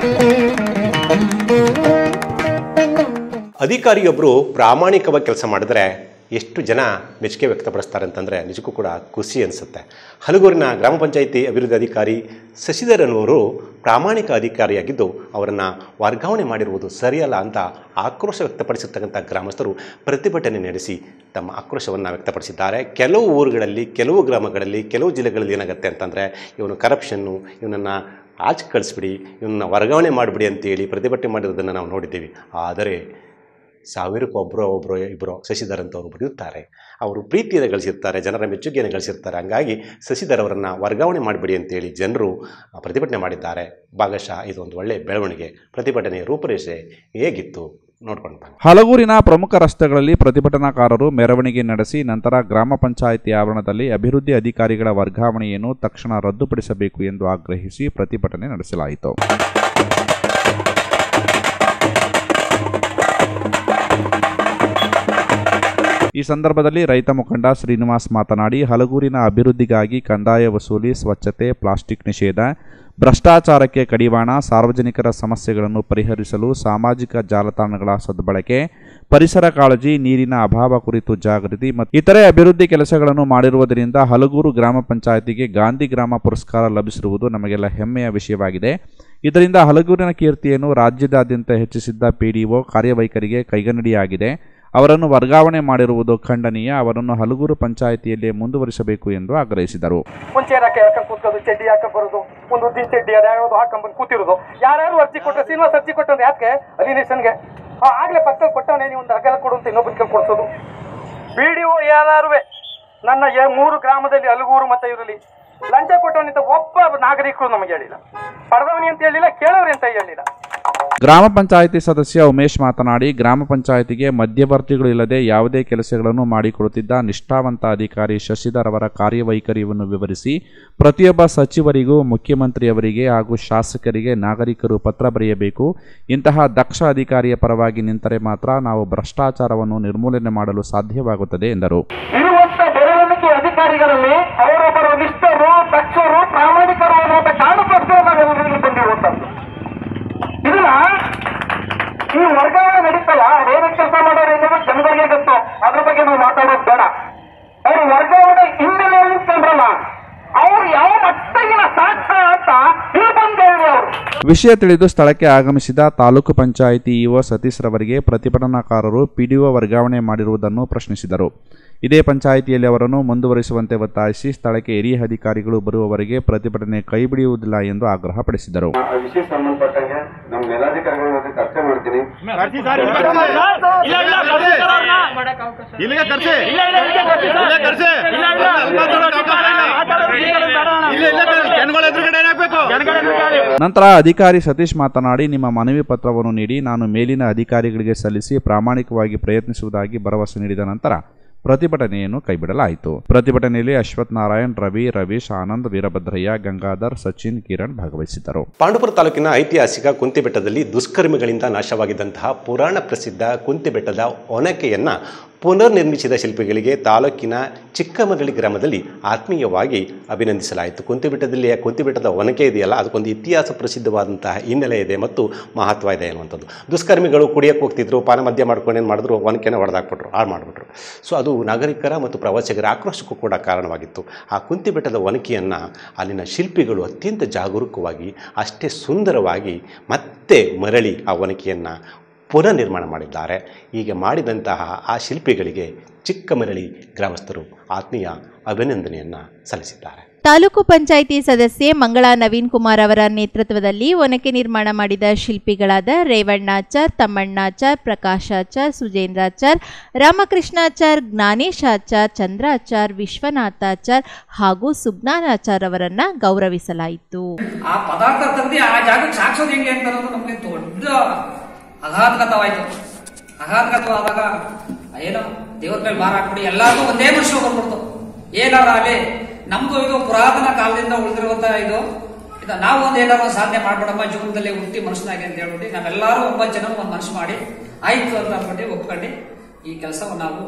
ಅಧಿಕಾರಿಯೊಬ್ಬರು ಪ್ರಾಮಾಣಿಕವಾಗಿ ಕೆಲಸ ಮಾಡಿದ್ರೆ ಎಷ್ಟು ಜನ ಮೆಚ್ಚುಗೆ ವ್ಯಕ್ತಪಡಿಸ್ತಾರೆ ಅಂತಂದರೆ ನಿಜಕ್ಕೂ ಕೂಡ ಖುಷಿ ಅನಿಸುತ್ತೆ ಹಲಗೂರಿನ ಗ್ರಾಮ ಪಂಚಾಯಿತಿ ಅಭಿವೃದ್ಧಿ ಅಧಿಕಾರಿ ಶಶಿಧರ್ ಅನ್ನುವರು ಪ್ರಾಮಾಣಿಕ ಅಧಿಕಾರಿಯಾಗಿದ್ದು ಅವರನ್ನು ವರ್ಗಾವಣೆ ಮಾಡಿರುವುದು ಸರಿಯಲ್ಲ ಅಂತ ಆಕ್ರೋಶ ವ್ಯಕ್ತಪಡಿಸಿರ್ತಕ್ಕಂಥ ಗ್ರಾಮಸ್ಥರು ಪ್ರತಿಭಟನೆ ನಡೆಸಿ ತಮ್ಮ ಆಕ್ರೋಶವನ್ನು ವ್ಯಕ್ತಪಡಿಸಿದ್ದಾರೆ ಕೆಲವು ಊರುಗಳಲ್ಲಿ ಕೆಲವು ಗ್ರಾಮಗಳಲ್ಲಿ ಕೆಲವು ಜಿಲ್ಲೆಗಳಲ್ಲಿ ಏನಾಗುತ್ತೆ ಅಂತಂದರೆ ಇವನು ಕರಪ್ಷನ್ನು ಇವನನ್ನು ಆಚೆ ಕಳಿಸ್ಬಿಡಿ ಇವನ್ನ ವರ್ಗಾವಣೆ ಮಾಡಿಬಿಡಿ ಅಂತೇಳಿ ಪ್ರತಿಭಟನೆ ಮಾಡಿರೋದನ್ನು ನಾವು ನೋಡಿದ್ದೀವಿ ಆದರೆ ಸಾವಿರಕ್ಕೆ ಒಬ್ಬರು ಒಬ್ಬರು ಇಬ್ಬರು ಶಶಿಧರ್ ಅಂತವರು ಬರೆಯುತ್ತಾರೆ ಅವರು ಪ್ರೀತಿಯನ್ನು ಗಳಿಸಿರ್ತಾರೆ ಜನರ ಮೆಚ್ಚುಗೆಯನ್ನು ಗಳಿಸಿರ್ತಾರೆ ಹಂಗಾಗಿ ಶಶಿಧರ್ ಅವರನ್ನು ವರ್ಗಾವಣೆ ಮಾಡಿಬಿಡಿ ಅಂತೇಳಿ ಜನರು ಪ್ರತಿಭಟನೆ ಮಾಡಿದ್ದಾರೆ ಭಾಗಶಃ ಇದೊಂದು ಒಳ್ಳೆಯ ಬೆಳವಣಿಗೆ ಪ್ರತಿಭಟನೆಯ ರೂಪರೇಷೆ ಹೇಗಿತ್ತು ನೋಡ್ಕೊಂಡು ಬನ್ನಿ ಹಲಗೂರಿನ ಪ್ರಮುಖ ರಸ್ತೆಗಳಲ್ಲಿ ಪ್ರತಿಭಟನಾಕಾರರು ಮೆರವಣಿಗೆ ನಡೆಸಿ ನಂತರ ಗ್ರಾಮ ಪಂಚಾಯಿತಿ ಆವರಣದಲ್ಲಿ ಅಭಿವೃದ್ಧಿ ಅಧಿಕಾರಿಗಳ ವರ್ಗಾವಣೆಯನ್ನು ತಕ್ಷಣ ರದ್ದುಪಡಿಸಬೇಕು ಎಂದು ಆಗ್ರಹಿಸಿ ಪ್ರತಿಭಟನೆ ನಡೆಸಲಾಯಿತು ಈ ಸಂದರ್ಭದಲ್ಲಿ ರೈತ ಮುಖಂಡ ಶ್ರೀನಿವಾಸ್ ಮಾತನಾಡಿ ಹಲಗೂರಿನ ಅಭಿವೃದ್ಧಿಗಾಗಿ ಕಂದಾಯ ವಸೂಲಿ ಸ್ವಚ್ಛತೆ ಪ್ಲಾಸ್ಟಿಕ್ ನಿಷೇಧ ಭ್ರಷ್ಟಾಚಾರಕ್ಕೆ ಕಡಿವಾಣ ಸಾರ್ವಜನಿಕರ ಸಮಸ್ಯೆಗಳನ್ನು ಪರಿಹರಿಸಲು ಸಾಮಾಜಿಕ ಜಾಲತಾಣಗಳ ಸದ್ಬಳಕೆ ಪರಿಸರ ಕಾಳಜಿ ನೀರಿನ ಅಭಾವ ಕುರಿತು ಜಾಗೃತಿ ಮತ್ತು ಇತರೆ ಅಭಿವೃದ್ಧಿ ಕೆಲಸಗಳನ್ನು ಮಾಡಿರುವುದರಿಂದ ಹಲಗೂರು ಗ್ರಾಮ ಪಂಚಾಯಿತಿಗೆ ಗಾಂಧಿ ಗ್ರಾಮ ಪುರಸ್ಕಾರ ಲಭಿಸಿರುವುದು ನಮಗೆಲ್ಲ ಹೆಮ್ಮೆಯ ವಿಷಯವಾಗಿದೆ ಇದರಿಂದ ಹಲಗೂರಿನ ಕೀರ್ತಿಯನ್ನು ರಾಜ್ಯದಾದ್ಯಂತ ಹೆಚ್ಚಿಸಿದ್ದ ಪಿಡಿಒ ಕಾರ್ಯವೈಖರಿಗೆ ಕೈಗನ್ನಡಿಯಾಗಿದೆ ಅವರನ್ನು ವರ್ಗಾವಣೆ ಮಾಡಿರುವುದು ಖಂಡನೀಯ ಅವರನ್ನು ಹಲಗೂರು ಪಂಚಾಯಿತಿಯಲ್ಲೇ ಮುಂದುವರಿಸಬೇಕು ಎಂದು ಆಗ್ರಹಿಸಿದರು ಒಂದು ಚೇರ್ ಹಾಕಿ ಹಾಕೊಂಡು ಕೂತ್ಕೋದು ಚಡ್ಡಿ ಹಾಕೊಂಡ್ ಬರೋದು ಒಂದು ಉದ್ದಿನ ಚಡ್ಡಿ ಅದು ಯಾವ್ದು ಹಾಕೊಂಡ್ ಕೂತಿರೋದು ಯಾರ್ಯಾರು ಅರ್ಜಿ ಕೊಟ್ಟರೆ ಶ್ರೀನಿವಾಸ್ ಅರ್ಜಿ ಕೊಟ್ಟಂದ್ರೆ ಯಾಕೆ ಅಲಿನೇಷನ್ಗೆ ಆಗ್ಲೇ ಪಕ್ಕ ಕೊಟ್ಟವನೇ ನೀವು ಒಂದು ಹಗಲ ಕೊಡು ಅಂತ ಇನ್ನೊಬ್ಬನ ಕೈ ಕೊಡ್ಸೋದು ಬಿ ಡಿ ಒ ಯಾರು ನನ್ನ ಎ- ಮೂರು ಗ್ರಾಮದಲ್ಲಿ ಅಲಗೂರು ಮತ್ತೆ ಇರಲಿ ಲಂಚ ಕೊಟ್ಟವನಿಂದ ಒಬ್ಬ ನಾಗರಿಕರು ನಮಗೆ ಹೇಳಿಲ್ಲ ಪಡೆದವನಿ ಅಂತ ಹೇಳಿಲ್ಲ ಕೇಳೋರಿ ಅಂತ ಹೇಳಿಲ್ಲ ಗ್ರಾಮ ಪಂಚಾಯಿತಿ ಸದಸ್ಯ ಉಮೇಶ್ ಮಾತನಾಡಿ ಗ್ರಾಮ ಪಂಚಾಯಿತಿಗೆ ಮಧ್ಯವರ್ತಿಗಳು ಇಲ್ಲದೆ ಯಾವುದೇ ಕೆಲಸಗಳನ್ನು ಮಾಡಿಕೊಡುತ್ತಿದ್ದ ನಿಷ್ಠಾವಂತ ಅಧಿಕಾರಿ ಶಶಿಧರ್ ಅವರ ಕಾರ್ಯವೈಖರಿಯನ್ನು ವಿವರಿಸಿ ಪ್ರತಿಯೊಬ್ಬ ಸಚಿವರಿಗೂ ಮುಖ್ಯಮಂತ್ರಿಯವರಿಗೆ ಹಾಗೂ ಶಾಸಕರಿಗೆ ನಾಗರಿಕರು ಪತ್ರ ಬರೆಯಬೇಕು ಇಂತಹ ದಕ್ಷ ಅಧಿಕಾರಿಯ ಪರವಾಗಿ ನಿಂತರೆ ಮಾತ್ರ ನಾವು ಭ್ರಷ್ಟಾಚಾರವನ್ನು ನಿರ್ಮೂಲನೆ ಮಾಡಲು ಸಾಧ್ಯವಾಗುತ್ತದೆ ಎಂದರು ಇರುವಂತ ಬೆರಳಿಕೆ ಅಧಿಕಾರಿಗಳಲ್ಲಿ ಅವರೊಬ್ಬರು ನಿಷ್ಠರು ದಕ್ಷರು ಪ್ರಾಮಾಣಿಕರು ಅನ್ನುವಂತ ಕಾರಣಕ್ಕೋಸ್ಕರ ನಾವು ಎಲ್ಲರಿಗೆ ಬಂದಿರುವಂತದ್ದು ಇದನ್ನ ಈ ವರ್ಗಾವಣೆ ನಡೀತಲ್ಲ ಅವ್ರೇನ ಕೆಲಸ ಮಾಡೋರು ಎನ್ನುವುದು ಜನಗಳಿಗೆ ಗೊತ್ತು ಅದ್ರ ಬಗ್ಗೆ ನಾವು ಮಾತಾಡೋದು ಬೇಡ ಅವರು ವರ್ಗಾವಣೆ ಹಿನ್ನೆಲೆ ಅಂತಂದ್ರಲ್ಲ ಅವ್ರು ಯಾವ ಮಟ್ಟಿಗಿನ ಸಾಕ್ಷ್ಯ ಅಂತ ಇಲ್ಲಿ ಬಂದು ಹೇಳಿ ಅವರು ವಿಷಯ ತಿಳಿದು ಸ್ಥಳಕ್ಕೆ ಆಗಮಿಸಿದ ತಾಲೂಕು ಪಂಚಾಯಿತಿ ಇಒ ಸತೀಶ್ ರವರಿಗೆ ಪ್ರತಿಭಟನಾಕಾರರು ಪಿಡಿಒ ವರ್ಗಾವಣೆ ಮಾಡಿರುವುದನ್ನು ಪ್ರಶ್ನಿಸಿದರು ಇದೇ ಪಂಚಾಯಿತಿಯಲ್ಲಿ ಅವರನ್ನು ಮುಂದುವರಿಸುವಂತೆ ಒತ್ತಾಯಿಸಿ ಸ್ಥಳಕ್ಕೆ ಹಿರಿಯ ಅಧಿಕಾರಿಗಳು ಬರುವವರೆಗೆ ಪ್ರತಿಭಟನೆ ಕೈಬಿಡುವುದಿಲ್ಲ ಎಂದು ಆಗ್ರಹಪಡಿಸಿದರು ಆ ವಿಷಯ ಸಂಬಂಧಪಟ್ಟಂಗೆ ನಮ್ಮ ಮೇಲಾಧಿಕಾರಿಗಳ ಜೊತೆ ಚರ್ಚೆ ಮಾಡ್ತೀನಿ ಇಲ್ಲಿಗೆ ಕರ್ಸಿ ಇಲ್ಲೇ ಕರ್ಸಿ ಜನಗಳ ಎದುರುಗಡೆ ಹಾಕ್ಬೇಕು ನಂತರ ಅಧಿಕಾರಿ ಸತೀಶ್ ಮಾತನಾಡಿ ನಿಮ್ಮ ಮನವಿ ಪತ್ರವನ್ನು ನೀಡಿ ನಾನು ಮೇಲಿನ ಅಧಿಕಾರಿಗಳಿಗೆ ಸಲ್ಲಿಸಿ ಪ್ರಾಮಾಣಿಕವಾಗಿ ಪ್ರಯತ್ನಿಸುವುದಾಗಿ ಭರವಸೆ ನೀಡಿದ ನಂತರ ಪ್ರತಿಭಟನೆಯನ್ನು ಕೈಬಿಡಲಾಯಿತು ಪ್ರತಿಭಟನೆಯಲ್ಲಿ ಅಶ್ವಥ್ ನಾರಾಯಣ್ ರವಿ ರವೀಶ್ ಆನಂದ್ ವೀರಭದ್ರಯ್ಯ ಗಂಗಾಧರ್ ಸಚಿನ್ ಕಿರಣ್ ಭಾಗವಹಿಸಿದ್ದರು ಪಾಂಡುಪುರ ತಾಲೂಕಿನ ಐತಿಹಾಸಿಕ ಕುಂತಿಬೆಟ್ಟದಲ್ಲಿ ದುಷ್ಕರ್ಮಿಗಳಿಂದ ನಾಶವಾಗಿದ್ದಂತಹ ಪುರಾಣ ಪ್ರಸಿದ್ಧ ಕುಂತಿಬೆಟ್ಟದ ಒನಕೆಯನ್ನು ಪುನರ್ನಿರ್ಮಿಸಿದ ಶಿಲ್ಪಿಗಳಿಗೆ ತಾಲೂಕಿನ ಚಿಕ್ಕಮರಳಿ ಗ್ರಾಮದಲ್ಲಿ ಆತ್ಮೀಯವಾಗಿ ಅಭಿನಂದಿಸಲಾಯಿತು ಕುಂತಿಬೆಟ್ಟದಲ್ಲಿ ಆ ಕುಂತಿಬೆಟ್ಟದ ಒನಕೆ ಇದೆಯಲ್ಲ ಅದಕ್ಕೊಂದು ಇತಿಹಾಸ ಪ್ರಸಿದ್ಧವಾದಂತಹ ಹಿನ್ನೆಲೆ ಇದೆ ಮತ್ತು ಮಹತ್ವ ಇದೆ ಅನ್ನುವಂಥದ್ದು ದುಷ್ಕರ್ಮಿಗಳು ಕುಡಿಯೋಕ್ಕೆ ಹೋಗ್ತಿದ್ರು ಪಾನ ಮದ್ಯ ಮಾಡ್ಕೊಂಡು ಏನು ಮಾಡಿದ್ರು ಒನಕೆನ ಹೊಡೆದಾಕ್ಬಿಟ್ರು ಹಾಳು ಮಾಡಿಬಿಟ್ರು ಸೊ ಅದು ನಾಗರಿಕರ ಮತ್ತು ಪ್ರವಾಸಿಗರ ಆಕ್ರೋಶಕ್ಕೂ ಕೂಡ ಕಾರಣವಾಗಿತ್ತು ಆ ಕುಂತಿಬೆಟ್ಟದ ಒನಕೆಯನ್ನು ಅಲ್ಲಿನ ಶಿಲ್ಪಿಗಳು ಅತ್ಯಂತ ಜಾಗರೂಕವಾಗಿ ಅಷ್ಟೇ ಸುಂದರವಾಗಿ ಮತ್ತೆ ಮರಳಿ ಆ ಒನಕೆಯನ್ನು ಪುನಃ ನಿರ್ಮಾಣ ಮಾಡಿದ್ದಾರೆ ಹೀಗೆ ಮಾಡಿದಂತಹ ಆ ಶಿಲ್ಪಿಗಳಿಗೆ ಚಿಕ್ಕಮರಳಿ ಗ್ರಾಮಸ್ಥರು ಆತ್ಮೀಯ ಅಭಿನಂದನೆಯನ್ನು ಸಲ್ಲಿಸಿದ್ದಾರೆ ತಾಲೂಕು ಪಂಚಾಯಿತಿ ಸದಸ್ಯೆ ಮಂಗಳಾ ನವೀನ್ ಕುಮಾರ್ ಅವರ ನೇತೃತ್ವದಲ್ಲಿ ಒನಕೆ ನಿರ್ಮಾಣ ಮಾಡಿದ ಶಿಲ್ಪಿಗಳಾದ ರೇವಣ್ಣಾಚಾರ್ ತಮ್ಮಣ್ಣಾಚಾರ್ ಪ್ರಕಾಶಾಚಾರ್ ಸುಜೇಂದ್ರಾಚಾರ್ ರಾಮಕೃಷ್ಣಾಚಾರ್ ಜ್ಞಾನೇಶಾಚಾರ್ ಚಂದ್ರಾಚಾರ್ ವಿಶ್ವನಾಥಾಚಾರ್ ಹಾಗೂ ಸುಜ್ಞಾನಾಚಾರ್ ಅವರನ್ನ ಗೌರವಿಸಲಾಯಿತು ಆ ಪದಾರ್ಥ ತಂದು ಆ ಜಾಗಕ್ಕೆ ಸಾಕ್ಸೋದು ಹೆಂಗೆ ಅಂತ ಅನ್ನೋದು ನಮಗೆ ದೊಡ್ಡ ಅಘಾತಗತವಾಯ್ತು ಅಘಾತಗತವಾದಾಗ ಏನೋ ದೇವ್ರ ಮೇಲೆ ಭಾರ ಹಾಕ್ಬಿಡಿ ಎಲ್ಲಾರ್ಗೂ ಒಂದೇ ಮನುಷ್ಯ ಬಂದ್ಬಿಡ್ತು ಏನಾರ ಆಗಲಿ ನಮ್ದು ಇದು ಪುರಾತನ ಕಾಲದಿಂದ ಉಳಿದಿರುವಂತ ಇದು ಇದು ನಾವು ಒಂದು ಏನಾರ ಒಂದು ಸಾಧನೆ ಮಾಡ್ಬಿಡಮ್ಮ ಜೀವನದಲ್ಲಿ ಹುಟ್ಟಿ ಮನುಷ್ಯನಾಗಿ ಅಂತ ಹೇಳ್ಬಿಟ್ಟು ನಾವೆಲ್ಲರೂ ಒಂಬತ್ತು ಜನ ಒಂದು ಮನಸ್ಸು ಮಾಡಿ ಆಯ್ತು ಅಂತ ಅಂದ್ಬಿಟ್ಟು ಒಪ್ಕೊಂಡು ಈ ಕೆಲಸವನ್ನು ನಾವು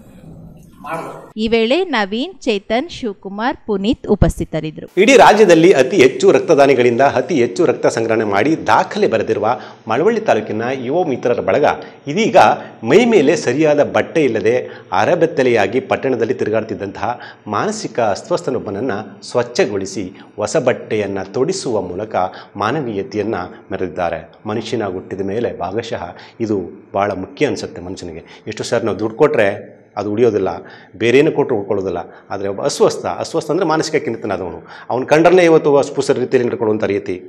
ಮಾಡಿದ್ವು ಈ ವೇಳೆ ನವೀನ್ ಚೇತನ್ ಶಿವಕುಮಾರ್ ಪುನೀತ್ ಉಪಸ್ಥಿತರಿದ್ದರು ಇಡೀ ರಾಜ್ಯದಲ್ಲಿ ಅತಿ ಹೆಚ್ಚು ರಕ್ತದಾನಿಗಳಿಂದ ಅತಿ ಹೆಚ್ಚು ರಕ್ತ ಸಂಗ್ರಹಣೆ ಮಾಡಿ ದಾಖಲೆ ಬರೆದಿರುವ ಮಳವಳ್ಳಿ ತಾಲೂಕಿನ ಯುವ ಮಿತ್ರರ ಬಳಗ ಇದೀಗ ಮೈ ಮೇಲೆ ಸರಿಯಾದ ಬಟ್ಟೆ ಇಲ್ಲದೆ ಅರಬೆತ್ತಲೆಯಾಗಿ ಪಟ್ಟಣದಲ್ಲಿ ತಿರುಗಾಡ್ತಿದ್ದಂತಹ ಮಾನಸಿಕ ಅಸ್ವಸ್ಥನೊಬ್ಬನನ್ನು ಸ್ವಚ್ಛಗೊಳಿಸಿ ಹೊಸ ಬಟ್ಟೆಯನ್ನು ತೊಡಿಸುವ ಮೂಲಕ ಮಾನವೀಯತೆಯನ್ನು ಮೆರೆದಿದ್ದಾರೆ ಮನುಷ್ಯನ ಹುಟ್ಟಿದ ಮೇಲೆ ಭಾಗಶಃ ಇದು ಭಾಳ ಮುಖ್ಯ ಅನಿಸುತ್ತೆ ಮನುಷ್ಯನಿಗೆ ಎಷ್ಟು ಸರ್ ನಾವು ದುಡ್ಡು ಕೊಟ್ಟರೆ ಅದು ಉಳಿಯೋದಿಲ್ಲ ಬೇರೇನು ಕೊಟ್ಟರು ಉಳ್ಕೊಳ್ಳೋದಿಲ್ಲ ಆದರೆ ಒಬ್ಬ ಅಸ್ವಸ್ಥ ಅಸ್ವಸ್ಥ ಅಂದರೆ ಮಾನಸಿಕ ಕಿಂತನಾದವನು ಅವ್ನು ಕಂಡ್ರಲ್ಲೇ ಇವತ್ತು ಅಸ್ಪುಸ ರೀತಿಯಲ್ಲಿ ನಡ್ಕೊಳ್ಳುವಂಥ ರೀತಿ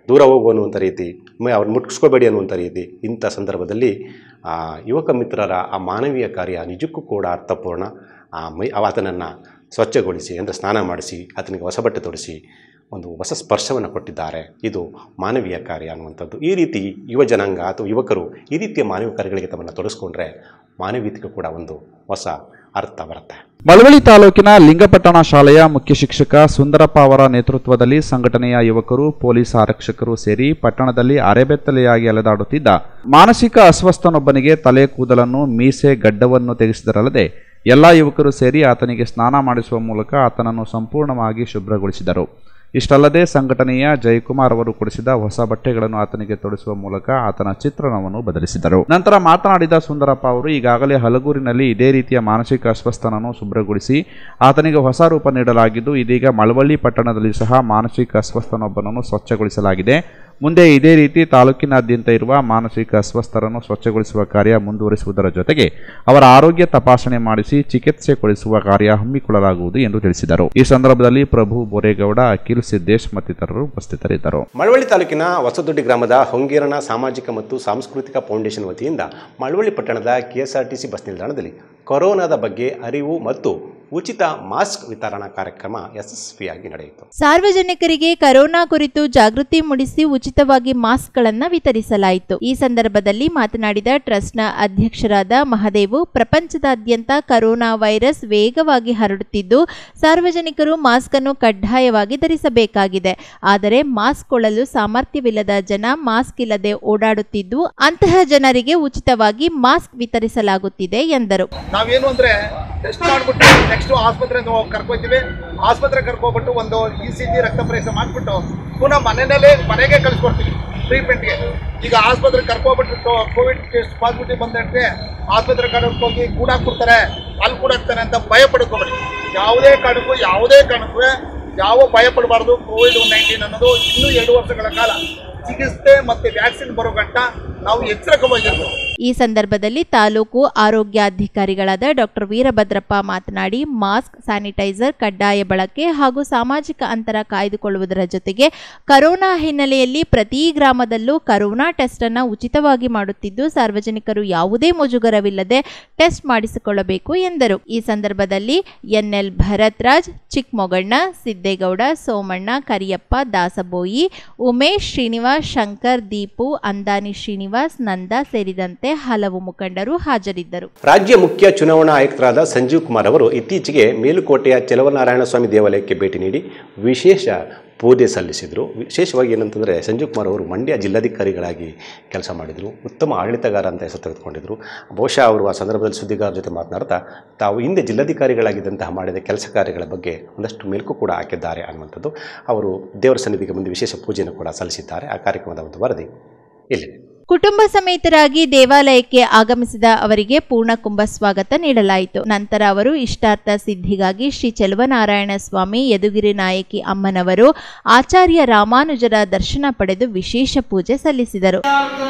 ದೂರ ಹೋಗು ಅನ್ನುವಂಥ ರೀತಿ ಮ ಅವ್ರನ್ನ ಮುಟ್ಸ್ಕೋಬೇಡಿ ಅನ್ನುವಂಥ ರೀತಿ ಇಂಥ ಸಂದರ್ಭದಲ್ಲಿ ಆ ಯುವಕ ಮಿತ್ರರ ಆ ಮಾನವೀಯ ಕಾರ್ಯ ನಿಜಕ್ಕೂ ಕೂಡ ಅರ್ಥಪೂರ್ಣ ಆ ಮೈ ಆತನನ್ನು ಸ್ವಚ್ಛಗೊಳಿಸಿ ಅಂದರೆ ಸ್ನಾನ ಮಾಡಿಸಿ ಆತನಿಗೆ ಹೊಸ ಬಟ್ಟೆ ತೊಡಿಸಿ ಒಂದು ಹೊಸ ಸ್ಪರ್ಶವನ್ನು ಕೊಟ್ಟಿದ್ದಾರೆ ಇದು ಮಾನವೀಯ ಕಾರ್ಯ ಅನ್ನುವಂಥದ್ದು ಈ ರೀತಿ ಯುವ ಜನಾಂಗ ಅಥವಾ ಯುವಕರು ಈ ರೀತಿಯ ಮಾನವೀಯ ಕಾರ್ಯಗಳಿಗೆ ತಮ್ಮನ್ನು ತೊಡಗಿಸ್ಕೊಂಡ್ರೆ ಮಾನವೀಯತೆಗೂ ಕೂಡ ಒಂದು ಹೊಸ ಅರ್ಥ ಬರುತ್ತೆ ಮಳವಳ್ಳಿ ತಾಲೂಕಿನ ಲಿಂಗಪಟ್ಟಣ ಶಾಲೆಯ ಮುಖ್ಯ ಶಿಕ್ಷಕ ಸುಂದರಪ್ಪ ಅವರ ನೇತೃತ್ವದಲ್ಲಿ ಸಂಘಟನೆಯ ಯುವಕರು ಪೊಲೀಸ್ ಆರಕ್ಷಕರು ಸೇರಿ ಪಟ್ಟಣದಲ್ಲಿ ಅರೆಬೆತ್ತಲೆಯಾಗಿ ಅಲೆದಾಡುತ್ತಿದ್ದ ಮಾನಸಿಕ ಅಸ್ವಸ್ಥನೊಬ್ಬನಿಗೆ ತಲೆ ಕೂದಲನ್ನು ಮೀಸೆ ಗಡ್ಡವನ್ನು ತೆಗೆಸಿದರಲ್ಲದೆ ಎಲ್ಲ ಯುವಕರು ಸೇರಿ ಆತನಿಗೆ ಸ್ನಾನ ಮಾಡಿಸುವ ಮೂಲಕ ಆತನನ್ನು ಸಂಪೂರ್ಣವಾಗಿ ಶುಭ್ರಗೊಳಿಸಿದರು ಇಷ್ಟಲ್ಲದೆ ಸಂಘಟನೆಯ ಜಯಕುಮಾರ್ ಅವರು ಕೊಡಿಸಿದ ಹೊಸ ಬಟ್ಟೆಗಳನ್ನು ಆತನಿಗೆ ತೊಡಿಸುವ ಮೂಲಕ ಆತನ ಚಿತ್ರಣವನ್ನು ಬದಲಿಸಿದರು ನಂತರ ಮಾತನಾಡಿದ ಸುಂದರಪ್ಪ ಅವರು ಈಗಾಗಲೇ ಹಲಗೂರಿನಲ್ಲಿ ಇದೇ ರೀತಿಯ ಮಾನಸಿಕ ಅಸ್ವಸ್ಥನನ್ನು ಶುಭ್ರಗೊಳಿಸಿ ಆತನಿಗೆ ಹೊಸ ರೂಪ ನೀಡಲಾಗಿದ್ದು ಇದೀಗ ಮಳವಳ್ಳಿ ಪಟ್ಟಣದಲ್ಲಿ ಸಹ ಮಾನಸಿಕ ಅಸ್ವಸ್ಥನೊಬ್ಬನನ್ನು ಸ್ವಚ್ಛಗೊಳಿಸಲಾಗಿದೆ ಮುಂದೆ ಇದೇ ರೀತಿ ತಾಲೂಕಿನಾದ್ಯಂತ ಇರುವ ಮಾನಸಿಕ ಅಸ್ವಸ್ಥರನ್ನು ಸ್ವಚ್ಛಗೊಳಿಸುವ ಕಾರ್ಯ ಮುಂದುವರಿಸುವುದರ ಜೊತೆಗೆ ಅವರ ಆರೋಗ್ಯ ತಪಾಸಣೆ ಮಾಡಿಸಿ ಚಿಕಿತ್ಸೆ ಕೊಡಿಸುವ ಕಾರ್ಯ ಹಮ್ಮಿಕೊಳ್ಳಲಾಗುವುದು ಎಂದು ತಿಳಿಸಿದರು ಈ ಸಂದರ್ಭದಲ್ಲಿ ಪ್ರಭು ಬೋರೇಗೌಡ ಅಖಿಲ್ ಸಿದ್ದೇಶ್ ಮತ್ತಿತರರು ಉಪಸ್ಥಿತರಿದ್ದರು ಮಳವಳ್ಳಿ ತಾಲೂಕಿನ ಹೊಸದೊಡ್ಡಿ ಗ್ರಾಮದ ಹೊಂಗೀರಣ ಸಾಮಾಜಿಕ ಮತ್ತು ಸಾಂಸ್ಕೃತಿಕ ಫೌಂಡೇಶನ್ ವತಿಯಿಂದ ಮಳವಳ್ಳಿ ಪಟ್ಟಣದ ಕೆಎಸ್ಆರ್ಟಿಸಿ ಬಸ್ ನಿಲ್ದಾಣದಲ್ಲಿ ಕೊರೋನಾದ ಬಗ್ಗೆ ಅರಿವು ಮತ್ತು ಉಚಿತ ಮಾಸ್ಕ್ ವಿತರಣಾ ಕಾರ್ಯಕ್ರಮ ಯಶಸ್ವಿಯಾಗಿ ನಡೆಯಿತು ಸಾರ್ವಜನಿಕರಿಗೆ ಕರೋನಾ ಕುರಿತು ಜಾಗೃತಿ ಮೂಡಿಸಿ ಉಚಿತವಾಗಿ ಮಾಸ್ಕ್ಗಳನ್ನು ವಿತರಿಸಲಾಯಿತು ಈ ಸಂದರ್ಭದಲ್ಲಿ ಮಾತನಾಡಿದ ಟ್ರಸ್ಟ್ನ ಅಧ್ಯಕ್ಷರಾದ ಮಹದೇವು ಪ್ರಪಂಚದಾದ್ಯಂತ ಕರೋನಾ ವೈರಸ್ ವೇಗವಾಗಿ ಹರಡುತ್ತಿದ್ದು ಸಾರ್ವಜನಿಕರು ಮಾಸ್ಕ್ ಅನ್ನು ಕಡ್ಡಾಯವಾಗಿ ಧರಿಸಬೇಕಾಗಿದೆ ಆದರೆ ಮಾಸ್ಕ್ ಕೊಳ್ಳಲು ಸಾಮರ್ಥ್ಯವಿಲ್ಲದ ಜನ ಮಾಸ್ಕ್ ಇಲ್ಲದೆ ಓಡಾಡುತ್ತಿದ್ದು ಅಂತಹ ಜನರಿಗೆ ಉಚಿತವಾಗಿ ಮಾಸ್ಕ್ ವಿತರಿಸಲಾಗುತ್ತಿದೆ ಎಂದರು ನಾವೇನು ಅಂದ್ರೆ ಟೆಸ್ಟ್ ಮಾಡ್ಬಿಟ್ಟು ನೆಕ್ಸ್ಟ್ ಆಸ್ಪತ್ರೆ ಕರ್ಕೊಯ್ತೀವಿ ಆಸ್ಪತ್ರೆ ಕರ್ಕೊಬಿಟ್ಟು ಒಂದು ಇ ಸಿ ಜಿ ರಕ್ತ ಪರೀಕ್ಷೆ ಮಾಡಿಬಿಟ್ಟು ಪುನಃ ಮನೆಯಲ್ಲೇ ಮನೆಗೆ ಕಳಿಸ್ಕೊಡ್ತೀವಿ ಟ್ರೀಟ್ಮೆಂಟ್ಗೆ ಈಗ ಆಸ್ಪತ್ರೆ ಕರ್ಕೊಬಿಟ್ಟು ಕೋವಿಡ್ ಟೆಸ್ಟ್ ಪಾಸಿಟಿವ್ ಬಂದಂತೆ ಆಸ್ಪತ್ರೆ ಕಡೆಗೆ ಹೋಗಿ ಕೂಡಾಕ್ಬಿಡ್ತಾರೆ ಅಲ್ಲಿ ಕೂಡಾಕ್ತಾನೆ ಅಂತ ಭಯ ಪಡ್ಕೋಬೇಡಿ ಯಾವುದೇ ಕಾರಣಕ್ಕೂ ಯಾವುದೇ ಕಾರಣಕ್ಕೂ ಯಾವ ಭಯ ಪಡಬಾರ್ದು ಕೋವಿಡ್ ನೈನ್ಟೀನ್ ಅನ್ನೋದು ಇನ್ನೂ ಎರಡು ವರ್ಷಗಳ ಕಾಲ ಚಿಕಿತ್ಸೆ ಮತ್ತೆ ವ್ಯಾಕ್ಸಿನ್ ಬರೋ ಗಂಟ ನಾವು ಎಚ್ಚರಿಕವಾಗಿರ್ಬೇಕು ಈ ಸಂದರ್ಭದಲ್ಲಿ ತಾಲೂಕು ಆರೋಗ್ಯಾಧಿಕಾರಿಗಳಾದ ಡಾಕ್ಟರ್ ವೀರಭದ್ರಪ್ಪ ಮಾತನಾಡಿ ಮಾಸ್ಕ್ ಸ್ಯಾನಿಟೈಸರ್ ಕಡ್ಡಾಯ ಬಳಕೆ ಹಾಗೂ ಸಾಮಾಜಿಕ ಅಂತರ ಕಾಯ್ದುಕೊಳ್ಳುವುದರ ಜೊತೆಗೆ ಕರೋನಾ ಹಿನ್ನೆಲೆಯಲ್ಲಿ ಪ್ರತಿ ಗ್ರಾಮದಲ್ಲೂ ಕರೋನಾ ಟೆಸ್ಟ್ ಅನ್ನು ಉಚಿತವಾಗಿ ಮಾಡುತ್ತಿದ್ದು ಸಾರ್ವಜನಿಕರು ಯಾವುದೇ ಮುಜುಗರವಿಲ್ಲದೆ ಟೆಸ್ಟ್ ಮಾಡಿಸಿಕೊಳ್ಳಬೇಕು ಎಂದರು ಈ ಸಂದರ್ಭದಲ್ಲಿ ಎನ್ಎಲ್ ಭರತ್ರಾಜ್ ಚಿಕ್ಕಮೊಗಣ್ಣ ಸಿದ್ದೇಗೌಡ ಸೋಮಣ್ಣ ಕರಿಯಪ್ಪ ದಾಸಬೋಯಿ ಉಮೇಶ್ ಶ್ರೀನಿವಾಸ್ ಶಂಕರ್ ದೀಪು ಅಂದಾನಿ ಶ್ರೀನಿವಾಸ್ ನಂದ ಸೇರಿದಂತೆ ಹಲವು ಮುಖಂಡರು ಹಾಜರಿದ್ದರು ರಾಜ್ಯ ಮುಖ್ಯ ಚುನಾವಣಾ ಆಯುಕ್ತರಾದ ಸಂಜೀವ್ ಕುಮಾರ್ ಅವರು ಇತ್ತೀಚೆಗೆ ಮೇಲುಕೋಟೆಯ ಚೆಲುವನಾರಾಯಣ ಸ್ವಾಮಿ ದೇವಾಲಯಕ್ಕೆ ಭೇಟಿ ನೀಡಿ ವಿಶೇಷ ಪೂಜೆ ಸಲ್ಲಿಸಿದರು ವಿಶೇಷವಾಗಿ ಏನಂತಂದರೆ ಸಂಜೀವ್ ಕುಮಾರ್ ಅವರು ಮಂಡ್ಯ ಜಿಲ್ಲಾಧಿಕಾರಿಗಳಾಗಿ ಕೆಲಸ ಮಾಡಿದರು ಉತ್ತಮ ಆಡಳಿತಗಾರ ಅಂತ ಹೆಸರು ತೆಗೆದುಕೊಂಡಿದ್ದರು ಬಹುಶಃ ಅವರು ಆ ಸಂದರ್ಭದಲ್ಲಿ ಸುದ್ದಿಗಾರರ ಜೊತೆ ಮಾತನಾಡ್ತಾ ತಾವು ಹಿಂದೆ ಜಿಲ್ಲಾಧಿಕಾರಿಗಳಾಗಿದ್ದಂತಹ ಮಾಡಿದ ಕೆಲಸ ಕಾರ್ಯಗಳ ಬಗ್ಗೆ ಒಂದಷ್ಟು ಮೆಲುಕು ಕೂಡ ಹಾಕಿದ್ದಾರೆ ಅನ್ನುವಂಥದ್ದು ಅವರು ದೇವರ ಸನ್ನಿಧಿಗೆ ಮುಂದೆ ವಿಶೇಷ ಪೂಜೆಯನ್ನು ಕೂಡ ಸಲ್ಲಿಸಿದ್ದಾರೆ ಆ ಕಾರ್ಯಕ್ರಮದ ಒಂದು ವರದಿ ಇಲ್ಲಿದೆ ಕುಟುಂಬ ಸಮೇತರಾಗಿ ದೇವಾಲಯಕ್ಕೆ ಆಗಮಿಸಿದ ಅವರಿಗೆ ಪೂರ್ಣ ಕುಂಭ ಸ್ವಾಗತ ನೀಡಲಾಯಿತು ನಂತರ ಅವರು ಇಷ್ಟಾರ್ಥ ಸಿದ್ಧಿಗಾಗಿ ಶ್ರೀ ಚೆಲುವನಾರಾಯಣ ಸ್ವಾಮಿ ಯದುಗಿರಿ ನಾಯಕಿ ಅಮ್ಮನವರು ಆಚಾರ್ಯ ರಾಮಾನುಜರ ದರ್ಶನ ಪಡೆದು ವಿಶೇಷ ಪೂಜೆ ಸಲ್ಲಿಸಿದರು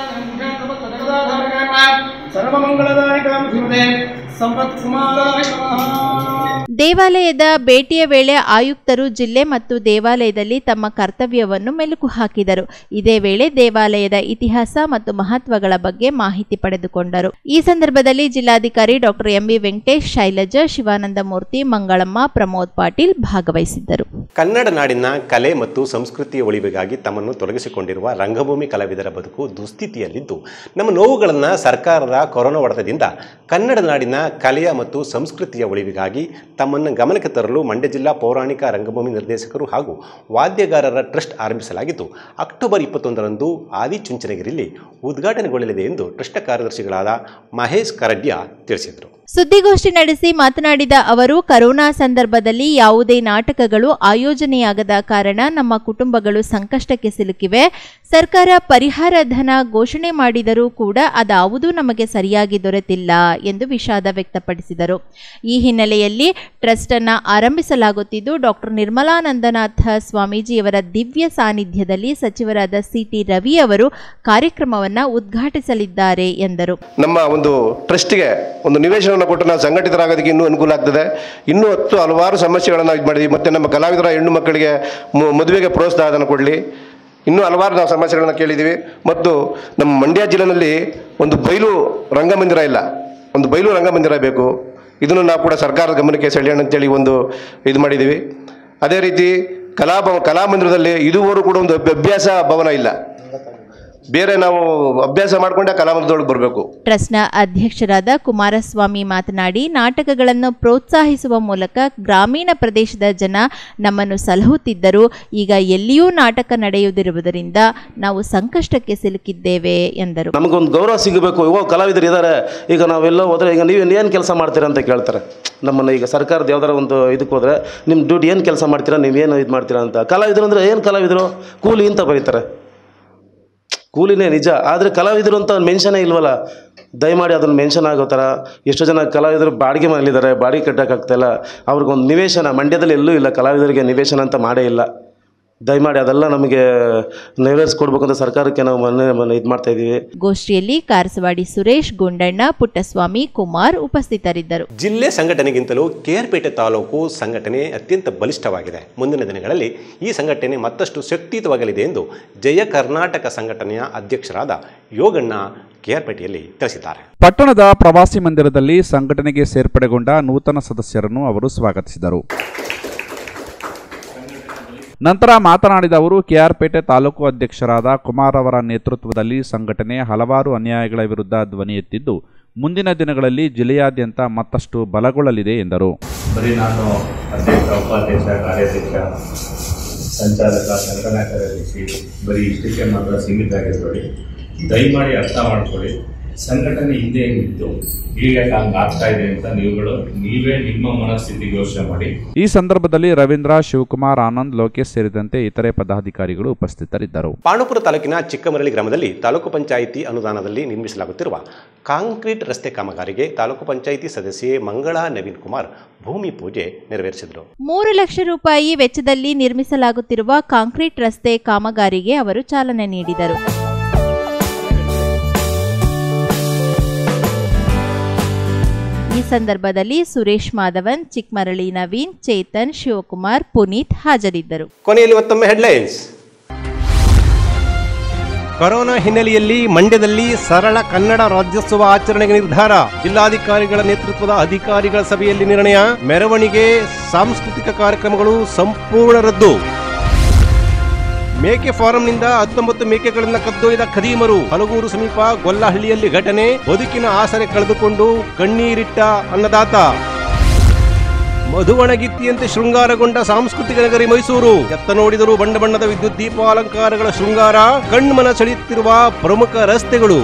ದೇವಾಲಯದ ಭೇಟಿಯ ವೇಳೆ ಆಯುಕ್ತರು ಜಿಲ್ಲೆ ಮತ್ತು ದೇವಾಲಯದಲ್ಲಿ ತಮ್ಮ ಕರ್ತವ್ಯವನ್ನು ಮೆಲುಕು ಹಾಕಿದರು ಇದೇ ವೇಳೆ ದೇವಾಲಯದ ಇತಿಹಾಸ ಮತ್ತು ಮಹತ್ವಗಳ ಬಗ್ಗೆ ಮಾಹಿತಿ ಪಡೆದುಕೊಂಡರು ಈ ಸಂದರ್ಭದಲ್ಲಿ ಜಿಲ್ಲಾಧಿಕಾರಿ ಡಾಕ್ಟರ್ ಎಂಬಿ ವೆಂಕಟೇಶ್ ಶೈಲಜಾ ಶಿವಾನಂದ ಮೂರ್ತಿ ಮಂಗಳಮ್ಮ ಪ್ರಮೋದ್ ಪಾಟೀಲ್ ಭಾಗವಹಿಸಿದ್ದರು ಕನ್ನಡ ನಾಡಿನ ಕಲೆ ಮತ್ತು ಸಂಸ್ಕೃತಿಯ ಉಳಿವಿಗಾಗಿ ತಮ್ಮನ್ನು ತೊಡಗಿಸಿಕೊಂಡಿರುವ ರಂಗಭೂಮಿ ಕಲಾವಿದರ ಬದುಕು ದುಸ್ಥಿತಿಯಲ್ಲಿದ್ದು ನಮ್ಮ ನೋವುಗಳನ್ನು ಸರ್ಕಾರದ ಕೊರೋನಾ ಹೊಡೆತದಿಂದ ಕನ್ನಡ ನಾಡಿನ ಕಲೆಯ ಮತ್ತು ಸಂಸ್ಕೃತಿಯ ಉಳಿವಿಗಾಗಿ ತಮ್ಮನ್ನು ಗಮನಕ್ಕೆ ತರಲು ಮಂಡ್ಯ ಜಿಲ್ಲಾ ಪೌರಾಣಿಕ ರಂಗಭೂಮಿ ನಿರ್ದೇಶಕರು ಹಾಗೂ ವಾದ್ಯಗಾರರ ಟ್ರಸ್ಟ್ ಆರಂಭಿಸಲಾಗಿದ್ದು ಅಕ್ಟೋಬರ್ ಇಪ್ಪತ್ತೊಂದರಂದು ಆದಿಚುಂಚನಗಿರಿಯಲ್ಲಿ ಉದ್ಘಾಟನೆಗೊಳ್ಳಲಿದೆ ಎಂದು ಟ್ರಸ್ಟ್ ಕಾರ್ಯದರ್ಶಿಗಳಾದ ಮಹೇಶ್ ಕರಡ್ಯ ತಿಳಿಸಿದರು ಸುದ್ದಿಗೋಷ್ಠಿ ನಡೆಸಿ ಮಾತನಾಡಿದ ಅವರು ಕರೋನಾ ಸಂದರ್ಭದಲ್ಲಿ ಯಾವುದೇ ನಾಟಕಗಳು ಆಯೋಜನೆಯಾಗದ ಕಾರಣ ನಮ್ಮ ಕುಟುಂಬಗಳು ಸಂಕಷ್ಟಕ್ಕೆ ಸಿಲುಕಿವೆ ಸರ್ಕಾರ ಪರಿಹಾರ ಧನ ಘೋಷಣೆ ಮಾಡಿದರೂ ಕೂಡ ಅದಾವುದೂ ನಮಗೆ ಸರಿಯಾಗಿ ದೊರೆತಿಲ್ಲ ಎಂದು ವಿಷಾದ ವ್ಯಕ್ತಪಡಿಸಿದರು ಈ ಹಿನ್ನೆಲೆಯಲ್ಲಿ ಟ್ರಸ್ಟ್ ಅನ್ನ ಆರಂಭಿಸಲಾಗುತ್ತಿದ್ದು ಡಾಕ್ಟರ್ ನಿರ್ಮಲಾನಂದನಾಥ ಸ್ವಾಮೀಜಿಯವರ ದಿವ್ಯ ಸಾನ್ನಿಧ್ಯದಲ್ಲಿ ಸಚಿವರಾದ ಸಿಟಿ ರವಿ ಅವರು ಕಾರ್ಯಕ್ರಮವನ್ನು ಉದ್ಘಾಟಿಸಲಿದ್ದಾರೆ ಎಂದರು ನಮ್ಮ ಒಂದು ಟ್ರಸ್ಟ್ಗೆ ಒಂದು ನಿವೇಶನವನ್ನು ಕೊಟ್ಟು ನಾವು ಸಂಘಟಿತರಾಗೋದಕ್ಕೆ ಇನ್ನೂ ಅನುಕೂಲ ಆಗ್ತದೆ ಇನ್ನೂ ಹತ್ತು ಹಲವಾರು ಸಮಸ್ಯೆಗಳನ್ನು ಇದು ಮಾಡಿದ್ವಿ ಮತ್ತು ನಮ್ಮ ಕಲಾವಿದರ ಹೆಣ್ಣು ಮಕ್ಕಳಿಗೆ ಮು- ಮದುವೆಗೆ ಪ್ರೋತ್ಸಾಹನ ಕೊಡಲಿ ಇನ್ನೂ ಹಲವಾರು ನಾವು ಸಮಸ್ಯೆಗಳನ್ನ ಕೇಳಿದ್ದೀವಿ ಮತ್ತು ನಮ್ಮ ಮಂಡ್ಯ ಜಿಲ್ಲೆನಲ್ಲಿ ಒಂದು ಬಯಲು ರಂಗಮಂದಿರ ಇಲ್ಲ ಒಂದು ಬಯಲು ರಂಗಮಂದಿರ ಬೇಕು ಇದನ್ನು ನಾವು ಕೂಡ ಸರ್ಕಾರದ ಗಮನಕ್ಕೆ ಸೆಳೆಯೋಣ ಅಂತೇಳಿ ಒಂದು ಇದು ಮಾಡಿದ್ದೀವಿ ಅದೇ ರೀತಿ ಕಲಾಭವ ಕಲಾಮಂದಿರದಲ್ಲಿ ಇದುವರೆಗೂ ಕೂಡ ಒಂದು ಅಭ್ಯಾಸ ಭವನ ಇಲ್ಲ ಬೇರೆ ನಾವು ಅಭ್ಯಾಸ ಮಾಡ್ಕೊಂಡೆ ಕಲಾಮಂದಿರದೊಳಗೆ ಬರಬೇಕು ಟ್ರಸ್ಟ್ನ ಅಧ್ಯಕ್ಷರಾದ ಕುಮಾರಸ್ವಾಮಿ ಮಾತನಾಡಿ ನಾಟಕಗಳನ್ನು ಪ್ರೋತ್ಸಾಹಿಸುವ ಮೂಲಕ ಗ್ರಾಮೀಣ ಪ್ರದೇಶದ ಜನ ನಮ್ಮನ್ನು ಸಲಹುತ್ತಿದ್ದರು ಈಗ ಎಲ್ಲಿಯೂ ನಾಟಕ ನಡೆಯುವುದಿರುವುದರಿಂದ ನಾವು ಸಂಕಷ್ಟಕ್ಕೆ ಸಿಲುಕಿದ್ದೇವೆ ಎಂದರು ನಮಗೊಂದು ಗೌರವ ಸಿಗಬೇಕು ಇವಾಗ ಕಲಾವಿದರು ಇದ್ದಾರೆ ಈಗ ನಾವೆಲ್ಲ ಹೋದ್ರೆ ಈಗ ನೀವು ಏನು ಕೆಲಸ ಮಾಡ್ತೀರಾ ಅಂತ ಕೇಳ್ತಾರೆ ನಮ್ಮನ್ನು ಈಗ ಸರ್ಕಾರದ ಯಾವ್ದಾರ ಒಂದು ಇದಕ್ಕೆ ಹೋದ್ರೆ ನಿಮ್ಮ ಡ್ಯೂಟಿ ಏನು ಕೆಲಸ ಮಾಡ್ತೀರಾ ನೀವೇನು ಇದು ಮಾಡ್ತೀರಾ ಅಂತ ಕಲಾವಿದರು ಅಂದರೆ ಏನು ಕಲಾವಿದರು ಕೂಲಿ ಅಂತ ಬರೀತಾರೆ ಕೂಲಿನೇ ನಿಜ ಆದರೆ ಕಲಾವಿದರು ಅಂತ ಮೆನ್ಷನೇ ಇಲ್ವಲ್ಲ ದಯಮಾಡಿ ಅದನ್ನು ಮೆನ್ಷನ್ ಆಗೋ ಥರ ಎಷ್ಟೋ ಜನ ಕಲಾವಿದರು ಬಾಡಿಗೆ ಮನೇಲಿದ್ದಾರೆ ಬಾಡಿಗೆ ಕಟ್ಟೋಕ್ಕಾಗ್ತಾಯಿಲ್ಲ ಅವ್ರಿಗೊಂದು ನಿವೇಶನ ಮಂಡ್ಯದಲ್ಲಿ ಎಲ್ಲೂ ಇಲ್ಲ ಕಲಾವಿದರಿಗೆ ನಿವೇಶನ ಅಂತ ಮಾಡೇ ಇಲ್ಲ ದಯಮಾಡಿ ಅದೆಲ್ಲ ನಮಗೆ ನೆರವೇರಿಸ್ಕೊಡ್ಬೇಕು ಅಂತ ಸರ್ಕಾರಕ್ಕೆ ನಾವು ಮೊನ್ನೆ ಮೊನ್ನೆ ಇದು ಮಾಡ್ತಾ ಇದ್ದೀವಿ ಗೋಷ್ಠಿಯಲ್ಲಿ ಕಾರಸವಾಡಿ ಸುರೇಶ್ ಗುಂಡಣ್ಣ ಪುಟ್ಟಸ್ವಾಮಿ ಕುಮಾರ್ ಉಪಸ್ಥಿತರಿದ್ದರು ಜಿಲ್ಲೆ ಸಂಘಟನೆಗಿಂತಲೂ ಕೇರ್ಪೇಟೆ ತಾಲೂಕು ಸಂಘಟನೆ ಅತ್ಯಂತ ಬಲಿಷ್ಠವಾಗಿದೆ ಮುಂದಿನ ದಿನಗಳಲ್ಲಿ ಈ ಸಂಘಟನೆ ಮತ್ತಷ್ಟು ಶಕ್ತಿಯುತವಾಗಲಿದೆ ಎಂದು ಜಯ ಕರ್ನಾಟಕ ಸಂಘಟನೆಯ ಅಧ್ಯಕ್ಷರಾದ ಯೋಗಣ್ಣ ಕೇರ್ಪೇಟೆಯಲ್ಲಿ ತಿಳಿಸಿದ್ದಾರೆ ಪಟ್ಟಣದ ಪ್ರವಾಸಿ ಮಂದಿರದಲ್ಲಿ ಸಂಘಟನೆಗೆ ಸೇರ್ಪಡೆಗೊಂಡ ನೂತನ ಸದಸ್ಯರನ್ನು ಅವರು ಸ್ವಾಗತಿಸಿದರು ನಂತರ ಮಾತನಾಡಿದ ಅವರು ಕೆಆರ್ಪೇಟೆ ತಾಲೂಕು ಅಧ್ಯಕ್ಷರಾದ ಕುಮಾರ್ ಅವರ ನೇತೃತ್ವದಲ್ಲಿ ಸಂಘಟನೆ ಹಲವಾರು ಅನ್ಯಾಯಗಳ ವಿರುದ್ಧ ಧ್ವನಿ ಎತ್ತಿದ್ದು ಮುಂದಿನ ದಿನಗಳಲ್ಲಿ ಜಿಲ್ಲೆಯಾದ್ಯಂತ ಮತ್ತಷ್ಟು ಬಲಗೊಳ್ಳಲಿದೆ ಎಂದರು ಬರೀ ನಾನು ಅಧ್ಯಕ್ಷ ಉಪಾಧ್ಯಕ್ಷ ಕಾರ್ಯಾಧ್ಯಕ್ಷ ಸಂಚಾಲಕ ಸಂಘಟನಾ ಕಾರ್ಯದರ್ಶಿ ಬರೀ ಇಷ್ಟಕ್ಕೆ ಮಾತ್ರ ಸೀಮಿತ ಆಗಿರ್ಬೇಡಿ ದಯಮಾಡಿ ಅರ್ಥ ಮಾಡ್ಕೊಳ್ಳಿ ಸಂಘಟನೆ ಹಿಂದೆ ಏನಿತ್ತು ಈಗ ಹಂಗೆ ಆಗ್ತಾ ಇದೆ ಅಂತ ನೀವುಗಳು ನೀವೇ ನಿಮ್ಮ ಮನಸ್ಥಿತಿಗೆ ಯೋಚನೆ ಮಾಡಿ ಈ ಸಂದರ್ಭದಲ್ಲಿ ರವೀಂದ್ರ ಶಿವಕುಮಾರ್ ಆನಂದ್ ಲೋಕೇಶ್ ಸೇರಿದಂತೆ ಇತರೆ ಪದಾಧಿಕಾರಿಗಳು ಉಪಸ್ಥಿತರಿದ್ದರು ಪಾಂಡುಪುರ ತಾಲೂಕಿನ ಚಿಕ್ಕಮರಳಿ ಗ್ರಾಮದಲ್ಲಿ ತಾಲೂಕು ಪಂಚಾಯಿತಿ ಅನುದಾನದಲ್ಲಿ ನಿರ್ಮಿಸಲಾಗುತ್ತಿರುವ ಕಾಂಕ್ರೀಟ್ ರಸ್ತೆ ಕಾಮಗಾರಿಗೆ ತಾಲೂಕು ಪಂಚಾಯಿತಿ ಸದಸ್ಯೆ ಮಂಗಳಾ ನವೀನ್ ಕುಮಾರ್ ಭೂಮಿ ಪೂಜೆ ನೆರವೇರಿಸಿದರು ಮೂರು ಲಕ್ಷ ರೂಪಾಯಿ ವೆಚ್ಚದಲ್ಲಿ ನಿರ್ಮಿಸಲಾಗುತ್ತಿರುವ ಕಾಂಕ್ರೀಟ್ ರಸ್ತೆ ಕಾಮಗಾರಿಗೆ ಅವರು ಚಾಲನೆ ನೀಡಿದರು ಈ ಸಂದರ್ಭದಲ್ಲಿ ಸುರೇಶ್ ಮಾಧವನ್ ಚಿಕ್ಮರಳಿ ನವೀನ್ ಚೇತನ್ ಶಿವಕುಮಾರ್ ಪುನೀತ್ ಹಾಜರಿದ್ದರು ಕೊನೆಯಲ್ಲಿ ಮತ್ತೊಮ್ಮೆ ಹೆಡ್ಲೈನ್ಸ್ ಕೊರೋನಾ ಹಿನ್ನೆಲೆಯಲ್ಲಿ ಮಂಡ್ಯದಲ್ಲಿ ಸರಳ ಕನ್ನಡ ರಾಜ್ಯೋತ್ಸವ ಆಚರಣೆಗೆ ನಿರ್ಧಾರ ಜಿಲ್ಲಾಧಿಕಾರಿಗಳ ನೇತೃತ್ವದ ಅಧಿಕಾರಿಗಳ ಸಭೆಯಲ್ಲಿ ನಿರ್ಣಯ ಮೆರವಣಿಗೆ ಸಾಂಸ್ಕೃತಿಕ ಕಾರ್ಯಕ್ರಮಗಳು ಸಂಪೂರ್ಣ ರದ್ದು ಮೇಕೆ ಫಾರಂನಿಂದ ಹತ್ತೊಂಬತ್ತು ಮೇಕೆಗಳನ್ನ ಕದ್ದೊಯ್ದ ಖದೀಮರು ಹಲಗೂರು ಸಮೀಪ ಗೊಲ್ಲಹಳ್ಳಿಯಲ್ಲಿ ಘಟನೆ ಬದುಕಿನ ಆಸರೆ ಕಳೆದುಕೊಂಡು ಕಣ್ಣೀರಿಟ್ಟ ಅನ್ನದಾತ ಮಧುವಣಗಿತ್ತಿಯಂತೆ ಶೃಂಗಾರಗೊಂಡ ಸಾಂಸ್ಕೃತಿಕ ನಗರಿ ಮೈಸೂರು ಎತ್ತ ನೋಡಿದರೂ ಬಣ್ಣ ಬಣ್ಣದ ವಿದ್ಯುತ್ ದೀಪಾಲಂಕಾರಗಳ ಶೃಂಗಾರ ಕಣ್ಮನ ಸೆಳೆಯುತ್ತಿರುವ ಪ್ರಮುಖ ರಸ್ತೆಗಳು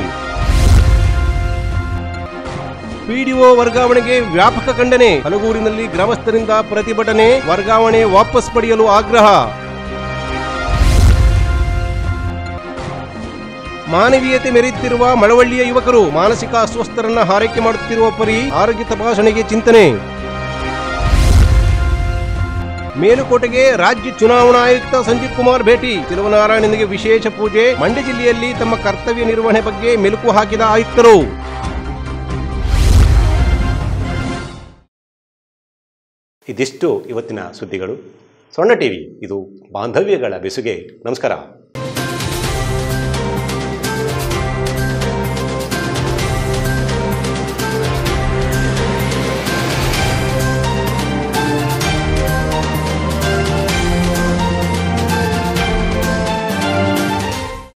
ಪಿಡಿಒ ವರ್ಗಾವಣೆಗೆ ವ್ಯಾಪಕ ಖಂಡನೆ ಹಲಗೂರಿನಲ್ಲಿ ಗ್ರಾಮಸ್ಥರಿಂದ ಪ್ರತಿಭಟನೆ ವರ್ಗಾವಣೆ ವಾಪಸ್ ಪಡೆಯಲು ಆಗ್ರಹ ಮಾನವೀಯತೆ ಮೆರೆಯುತ್ತಿರುವ ಮಳವಳ್ಳಿಯ ಯುವಕರು ಮಾನಸಿಕ ಅಸ್ವಸ್ಥರನ್ನ ಹಾರೈಕೆ ಮಾಡುತ್ತಿರುವ ಪರಿ ಆರೋಗ್ಯ ತಪಾಸಣೆಗೆ ಚಿಂತನೆ ಮೇಲುಕೋಟೆಗೆ ರಾಜ್ಯ ಚುನಾವಣಾ ಆಯುಕ್ತ ಸಂಜೀವ್ ಕುಮಾರ್ ಭೇಟಿ ನಾರಾಯಣನಿಗೆ ವಿಶೇಷ ಪೂಜೆ ಮಂಡ್ಯ ಜಿಲ್ಲೆಯಲ್ಲಿ ತಮ್ಮ ಕರ್ತವ್ಯ ನಿರ್ವಹಣೆ ಬಗ್ಗೆ ಮೆಲುಕು ಹಾಕಿದ ಆಯುಕ್ತರು ಇದಿಷ್ಟು ಇವತ್ತಿನ ಸುದ್ದಿಗಳು ಸೊಣ್ಣ ಟಿವಿ ಇದು ಬಾಂಧವ್ಯಗಳ ಬೆಸುಗೆ ನಮಸ್ಕಾರ